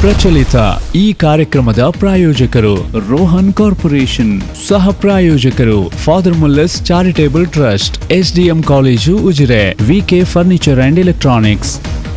ಪ್ರಚಲಿತ ಈ ಕಾರ್ಯಕ್ರಮದ ಪ್ರಾಯೋಜಕರು ರೋಹನ್ ಕಾರ್ಪೊರೇಷನ್ ಸಹ ಪ್ರಾಯೋಜಕರು father Mullers charitable trust SDM college Ujire VK furniture and electronics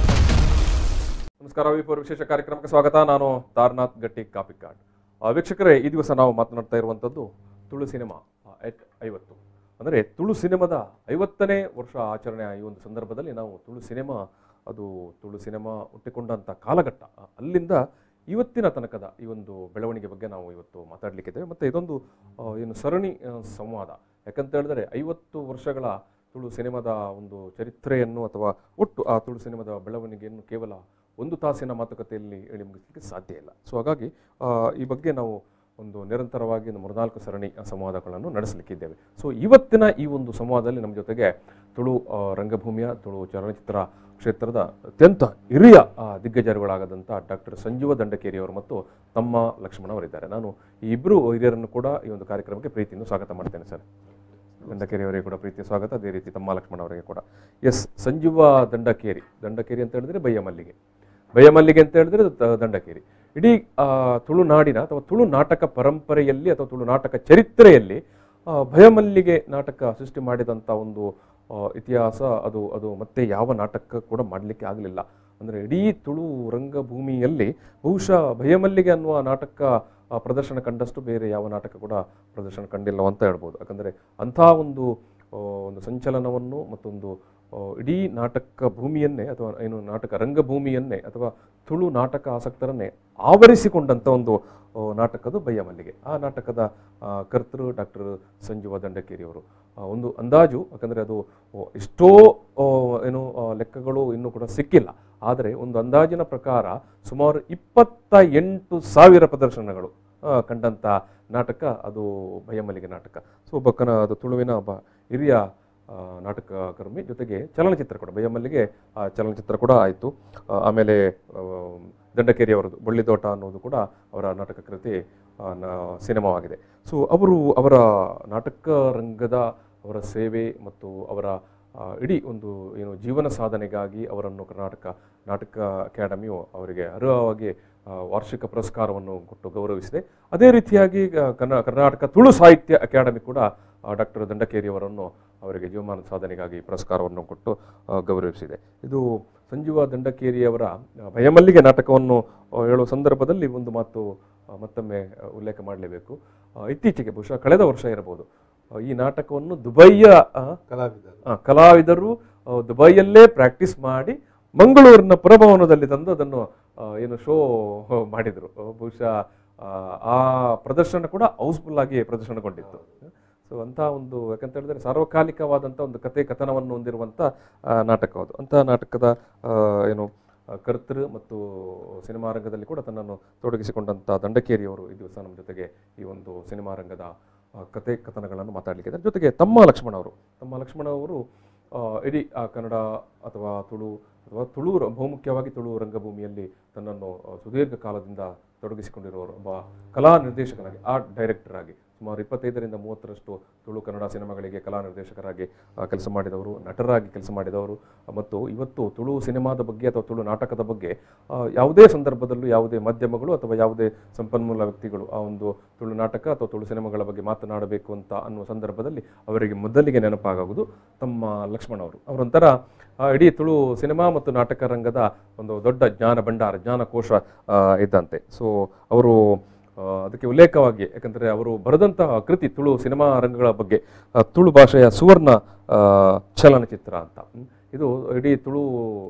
ನಮಸ್ಕಾರ ವಿಪೂರ್ ವಿಶೇಷ ಕಾರ್ಯಕ್ರಮಕ್ಕೆ ಸ್ವಾಗತ ನಾನು ತಾರನಾಥ್ ಗಟ್ಟಿ ಕಾಪಿಕಾಡ್ ಆ, ವೀಕ್ಷಕರೇ ಈ ದಿವಸ ನಾವು ಮಾತನಾಡ್ತಾ ಇರುವಂಥದ್ದು ತುಳು ಸಿನಿಮಾ ಎಟ್ ಐವತ್ತು ಅಂದರೆ ತುಳು ಸಿನಿಮಾದ ಐವತ್ತನೇ ವರ್ಷ ಆಚರಣೆಯ ಈ ಒಂದು ಸಂದರ್ಭದಲ್ಲಿ ನಾವು ತುಳು ಸಿನಿಮಾ ಅದು ತುಳು ಸಿನಿಮಾ ಹುಟ್ಟಿಕೊಂಡಂಥ ಕಾಲಘಟ್ಟ ಆ, ಅಲ್ಲಿಂದ ಇವತ್ತಿನ ತನಕದ ಈ ಒಂದು ಬೆಳವಣಿಗೆ ಬಗ್ಗೆ ನಾವು ಇವತ್ತು ಮಾತಾಡಲಿಕ್ಕಿದ್ದೇವೆ ಮತ್ತು ಇದೊಂದು ಆ, ಏನು ಸರಣಿ ಆ, ಸಂವಾದ ಯಾಕಂತ ಹೇಳಿದ್ರೆ ಐವತ್ತು ವರ್ಷಗಳ ತುಳು ಸಿನಿಮಾದ ಒಂದು ಚರಿತ್ರೆಯನ್ನು ಅಥವಾ ಒಟ್ಟು ಆ ತುಳು ಸಿನಿಮಾದ ಬೆಳವಣಿಗೆಯನ್ನು ಕೇವಲ ಒಂದು ತಾಸಿನ ಮಾತುಕತೆಯಲ್ಲಿ ಹೇಳಿ ಮುಗಿಸಲಿಕ್ಕೆ ಸಾಧ್ಯ ಇಲ್ಲ ಸೊ ಹಾಗಾಗಿ ಆ, ಈ ಬಗ್ಗೆ ನಾವು ಒಂದು ನಿರಂತರವಾಗಿ ಒಂದು ಮೂರ್ನಾಲ್ಕು ಸರಣಿ ಆ, ಸಂವಾದಗಳನ್ನು ನಡೆಸಲಿಕ್ಕಿದ್ದೇವೆ ಸೊ ಇವತ್ತಿನ ಈ ಒಂದು ಸಂವಾದದಲ್ಲಿ ನಮ್ಮ ಜೊತೆಗೆ ತುಳು ಆ, ರಂಗಭೂಮಿಯ ತುಳು ಚಲನಚಿತ್ರ ಕ್ಷೇತ್ರದ ಅತ್ಯಂತ ಹಿರಿಯ ಆ, ದಿಗ್ಗಜರುಗಳಾಗದಂಥ ಡಾಕ್ಟರ್ ಸಂಜೀವ ದಂಡಕೇರಿಯವರು ಮತ್ತು ತಮ್ಮ ಲಕ್ಷ್ಮಣ ಅವರಿದ್ದಾರೆ ನಾನು ಈ ಇಬ್ಬರು ಹಿರಿಯರನ್ನು ಕೂಡ ಈ ಒಂದು ಕಾರ್ಯಕ್ರಮಕ್ಕೆ ಪ್ರೀತಿಯಿಂದ ಸ್ವಾಗತ ಮಾಡ್ತೇನೆ ಸರ್ ದಂಡಕೇರಿ ಅವರಿಗೆ ಕೂಡ ಪ್ರೀತಿಯ ಸ್ವಾಗತ ಅದೇ ರೀತಿ ತಮ್ಮ ಲಕ್ಷ್ಮಣ ಅವರಿಗೆ ಕೂಡ ಎಸ್ ಸಂಜೀವ ದಂಡಕೇರಿ ದಂಡಕೇರಿ ಅಂತ ಹೇಳಿದ್ರೆ ಬಯ್ಯ ಮಲ್ಲಿಗೆ ಬಯ್ಯ ಮಲ್ಲಿಗೆ ಅಂತ ಹೇಳಿದ್ರೆ ದ- ದಂಡಕೇರಿ ಇಡೀ ಆ, ತುಳುನಾಡಿನ ಅಥವಾ ತುಳು ನಾಟಕ ಪರಂಪರೆಯಲ್ಲಿ ಅಥವಾ ತುಳು ನಾಟಕ ಚರಿತ್ರೆಯಲ್ಲಿ ಆ, ಭಯಮಲ್ಲಿಗೆ ನಾಟಕ ಸೃಷ್ಟಿ ಮಾಡಿದಂಥ ಒಂದು ಆ, ಇತಿಹಾಸ ಅದು ಅದು ಮತ್ತೆ ಯಾವ ನಾಟಕ ಕೂಡ ಮಾಡಲಿಕ್ಕೆ ಆಗಲಿಲ್ಲ ಅಂದರೆ ಇಡೀ ತುಳು ರಂಗಭೂಮಿಯಲ್ಲಿ ಬಹುಶಃ ಭಯಮಲ್ಲಿಗೆ ಅನ್ನುವ ನಾಟಕ ಆ, ಪ್ರದರ್ಶನ ಕಂಡಷ್ಟು ಬೇರೆ ಯಾವ ನಾಟಕ ಕೂಡ ಪ್ರದರ್ಶನ ಕಂಡಿಲ್ಲ ಅಂತ ಹೇಳ್ಬೋದು ಯಾಕಂದರೆ ಅಂಥ ಒಂದು ಆ, ಒಂದು ಸಂಚಲನವನ್ನು ಮತ್ತೊಂದು ಆ, ಇಡೀ ನಾಟಕ ಭೂಮಿಯನ್ನೇ ಅಥವಾ ಏನು ನಾಟಕ ರಂಗಭೂಮಿಯನ್ನೇ ಅಥವಾ ತುಳು ನಾಟಕ ಆಸಕ್ತರನ್ನೇ ಆವರಿಸಿಕೊಂಡಂಥ ಒಂದು ಆ, ನಾಟಕದು ಬಯ್ಯ ಮಲ್ಲಿಗೆ ಆ ನಾಟಕದ ಆ, ಕರ್ತೃ ಡಾಕ್ಟರ್ ಸಂಜೀವ ದಂಡಕೇರಿಯವರು ಆ, ಒಂದು ಅಂದಾಜು ಯಾಕಂದರೆ ಅದು ಆ, ಎಷ್ಟೋ ಆ, ಏನು ಆ, ಲೆಕ್ಕಗಳು ಇನ್ನೂ ಕೂಡ ಸಿಕ್ಕಿಲ್ಲ ಆದರೆ ಒಂದು ಅಂದಾಜಿನ ಪ್ರಕಾರ ಸುಮಾರು ಇಪ್ಪತ್ತ ಎಂಟು ಸಾವಿರ ಪ್ರದರ್ಶನಗಳು ಆ, ಕಂಡಂಥ ನಾಟಕ ಅದು ಭಯಮಲ್ಲಿಗೆ ನಾಟಕ ಸೊ ಒಬ್ಬ ಕನ ಅದು ತುಳುವಿನ ಒಬ್ಬ ಹಿರಿಯ ಆ, ನಾಟಕಕರ್ಮಿ ಜೊತೆಗೆ ಚಲನಚಿತ್ರ ಕೂಡ ಭಯಮಲ್ಲಿಗೆ ಆ ಚಲನಚಿತ್ರ ಕೂಡ ಆಯಿತು ಆಮೇಲೆ ಆ, ದಂಡಕೇರಿ ಅವರದು ಬಳ್ಳಿದೋಟ ಅನ್ನೋದು ಕೂಡ ಅವರ ನಾಟಕ ಕೃತಿ ಆ, ನ- ಸಿನಿಮಾವಾಗಿದೆ ಸೊ ಅವರು ಅವರ ನಾಟಕ ರಂಗದ ಅವರ ಸೇವೆ ಮತ್ತು ಅವರ ಆ, ಇಡೀ ಒಂದು ಏನು ಜೀವನ ಸಾಧನೆಗಾಗಿ ಅವರನ್ನು ಕರ್ನಾಟಕ ನಾಟಕ ಅಕಾಡೆಮಿಯು ಅವರಿಗೆ ಅರ್ಹವಾಗಿ ಆ, ವಾರ್ಷಿಕ ಪುರಸ್ಕಾರವನ್ನು ಕೊಟ್ಟು ಗೌರವಿಸಿದೆ ಅದೇ ರೀತಿಯಾಗಿ ಆ, ಕರ್ನಾ ಕರ್ನಾಟಕ ತುಳು ಸಾಹಿತ್ಯ ಅಕಾಡೆಮಿ ಕೂಡ ಡಾಕ್ಟರ್ ದಂಡಕೇರಿ ಅವರನ್ನು ಅವರಿಗೆ ಜೀವಮಾನ ಸಾಧನೆಗಾಗಿ ಪುರಸ್ಕಾರವನ್ನು ಕೊಟ್ಟು ಆ, ಗೌರವಿಸಿದೆ ಇದು ಸಂಜೀವ ದಂಡಕೇರಿಯವರ ಆ, ಭಯಮಲ್ಲಿಗೆ ನಾಟಕವನ್ನು ಆ, ಹೇಳುವ ಸಂದರ್ಭದಲ್ಲಿ ಒಂದು ಮಾತು ಆ, ಮತ್ತೊಮ್ಮೆ ಆ, ಉಲ್ಲೇಖ ಮಾಡಲೇಬೇಕು ಆ, ಇತ್ತೀಚೆಗೆ ಬಹುಶಃ ಕಳೆದ ವರ್ಷ ಇರಬಹುದು ಆ, ಈ ನಾಟಕವನ್ನು ದುಬೈಯ ಆ, ಕಲಾವಿದರು ಆ, ಕಲಾವಿದರು ಆ, ದುಬೈಯಲ್ಲೇ ಪ್ರಾಕ್ಟೀಸ್ ಮಾಡಿ ಮಂಗಳೂರಿನ ಪುರಭವನದಲ್ಲಿ ತಂದು ಅದನ್ನು ಆ, ಏನು ಶೋ ಮಾಡಿದರು ಬಹುಶಃ ಆ, ಆ ಪ್ರದರ್ಶನ ಕೂಡ ಹೌಸ್ಫುಲ್ ಆಗಿ ಪ್ರದರ್ಶನಗೊಂಡಿತ್ತು ಸೊ ಅಂಥ ಒಂದು ಯಾಕಂತ ಹೇಳಿದ್ರೆ ಸಾರ್ವಕಾಲಿಕವಾದಂಥ ಒಂದು ಕತೆ ಕಥನವನ್ನು ಹೊಂದಿರುವಂಥ ಆ, ನಾಟಕ ಅದು ಅಂಥ ನಾಟಕದ ಆ, ಏನು ಆ, ಕರ್ತೃ ಮತ್ತು ಸಿನಿಮಾ ರಂಗದಲ್ಲಿ ಕೂಡ ತನ್ನನ್ನು ತೊಡಗಿಸಿಕೊಂಡಂಥ ದಂಡಕೇರಿಯವರು ಈ ದಿವಸ ನಮ್ಮ ಜೊತೆಗೆ ಈ ಒಂದು ಸಿನಿಮಾ ರಂಗದ ಆ, ಕತೆ ಕಥನಗಳನ್ನು ಮಾತಾಡಲಿಕ್ಕಿದ್ದಾರೆ ಜೊತೆಗೆ ತಮ್ಮ ಲಕ್ಷ್ಮಣ ಅವರು ತಮ್ಮ ಲಕ್ಷ್ಮಣ ಅವರು ಆ, ಇಡೀ ಆ, ಕನ್ನಡ ಅಥವಾ ತುಳು ಅಥವಾ ತುಳು ರ- ಬಹುಮುಖ್ಯವಾಗಿ ತುಳು ರಂಗಭೂಮಿಯಲ್ಲಿ ತನ್ನನ್ನು ಆ, ಸುದೀರ್ಘ ಕಾಲದಿಂದ ತೊಡಗಿಸಿಕೊಂಡಿರುವವರು ಒಬ್ಬ ಕಲಾ ನಿರ್ದೇಶಕನಾಗಿ ಆರ್ಟ್ ಡೈರೆಕ್ಟರ್ ಆಗಿ ಸುಮಾರು ಇಪ್ಪತ್ತೈದರಿಂದ ಮೂವತ್ತರಷ್ಟು ತುಳು ಕನ್ನಡ ಸಿನಿಮಾಗಳಿಗೆ ಕಲಾ ನಿರ್ದೇಶಕರಾಗಿ ಕೆಲಸ ಮಾಡಿದವರು ನಟರಾಗಿ ಕೆಲಸ ಮಾಡಿದವರು ಆ, ಮತ್ತು ಇವತ್ತು ತುಳು ಸಿನಿಮಾದ ಬಗ್ಗೆ ಅಥವಾ ತುಳು ನಾಟಕದ ಬಗ್ಗೆ ಆ, ಯಾವುದೇ ಸಂದರ್ಭದಲ್ಲೂ ಯಾವುದೇ ಮಾಧ್ಯಮಗಳು ಅಥವಾ ಯಾವುದೇ ಸಂಪನ್ಮೂಲ ವ್ಯಕ್ತಿಗಳು ಆ ಒಂದು ತುಳು ನಾಟಕ ಅಥವಾ ತುಳು ಸಿನಿಮಾಗಳ ಬಗ್ಗೆ ಮಾತನಾಡಬೇಕು ಅಂತ ಅನ್ನುವ ಸಂದರ್ಭದಲ್ಲಿ ಅವರಿಗೆ ಮೊದಲಿಗೆ ನೆನಪಾಗುವುದು ತಮ್ಮ ಲಕ್ಷ್ಮಣ ಅವರು ಅವರೊಂಥರ ಆ, ಇಡೀ ತುಳು ಸಿನಿಮಾ ಮತ್ತು ನಾಟಕ ರಂಗದ ಒಂದು ದೊಡ್ಡ ಜ್ಞಾನ ಭಂಡಾರ ಜ್ಞಾನಕೋಶ ಆ, ಇದ್ದಂತೆ ಸೊ ಅವರು ಆ, ಅದಕ್ಕೆ ಉಲ್ಲೇಖವಾಗಿ ಯಾಕಂದರೆ ಅವರು ಬರೆದಂತಹ ಕೃತಿ ತುಳು ಸಿನಿಮಾ ರಂಗಗಳ ಬಗ್ಗೆ ಆ, ತುಳು ಭಾಷೆಯ ಸುವರ್ಣ ಆ, ಚಲನಚಿತ್ರ ಅಂತ ಹ್ಮ್. ಇದು ಇಡೀ ತುಳು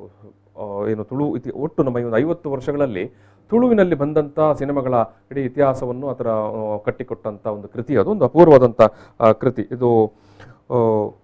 ಆ, ಏನು ತುಳು ಇತಿ ಒಟ್ಟು ನಮ್ಮ ಈ ಒಂದು ಐವತ್ತು ವರ್ಷಗಳಲ್ಲಿ ತುಳುವಿನಲ್ಲಿ ಬಂದಂಥ ಸಿನಿಮಾಗಳ ಇಡೀ ಇತಿಹಾಸವನ್ನು ಅದರ ಆ, ಕಟ್ಟಿಕೊಟ್ಟಂಥ ಒಂದು ಕೃತಿ ಅದು ಒಂದು ಅಪೂರ್ವವಾದಂಥ ಆ, ಕೃತಿ ಇದು ಆ,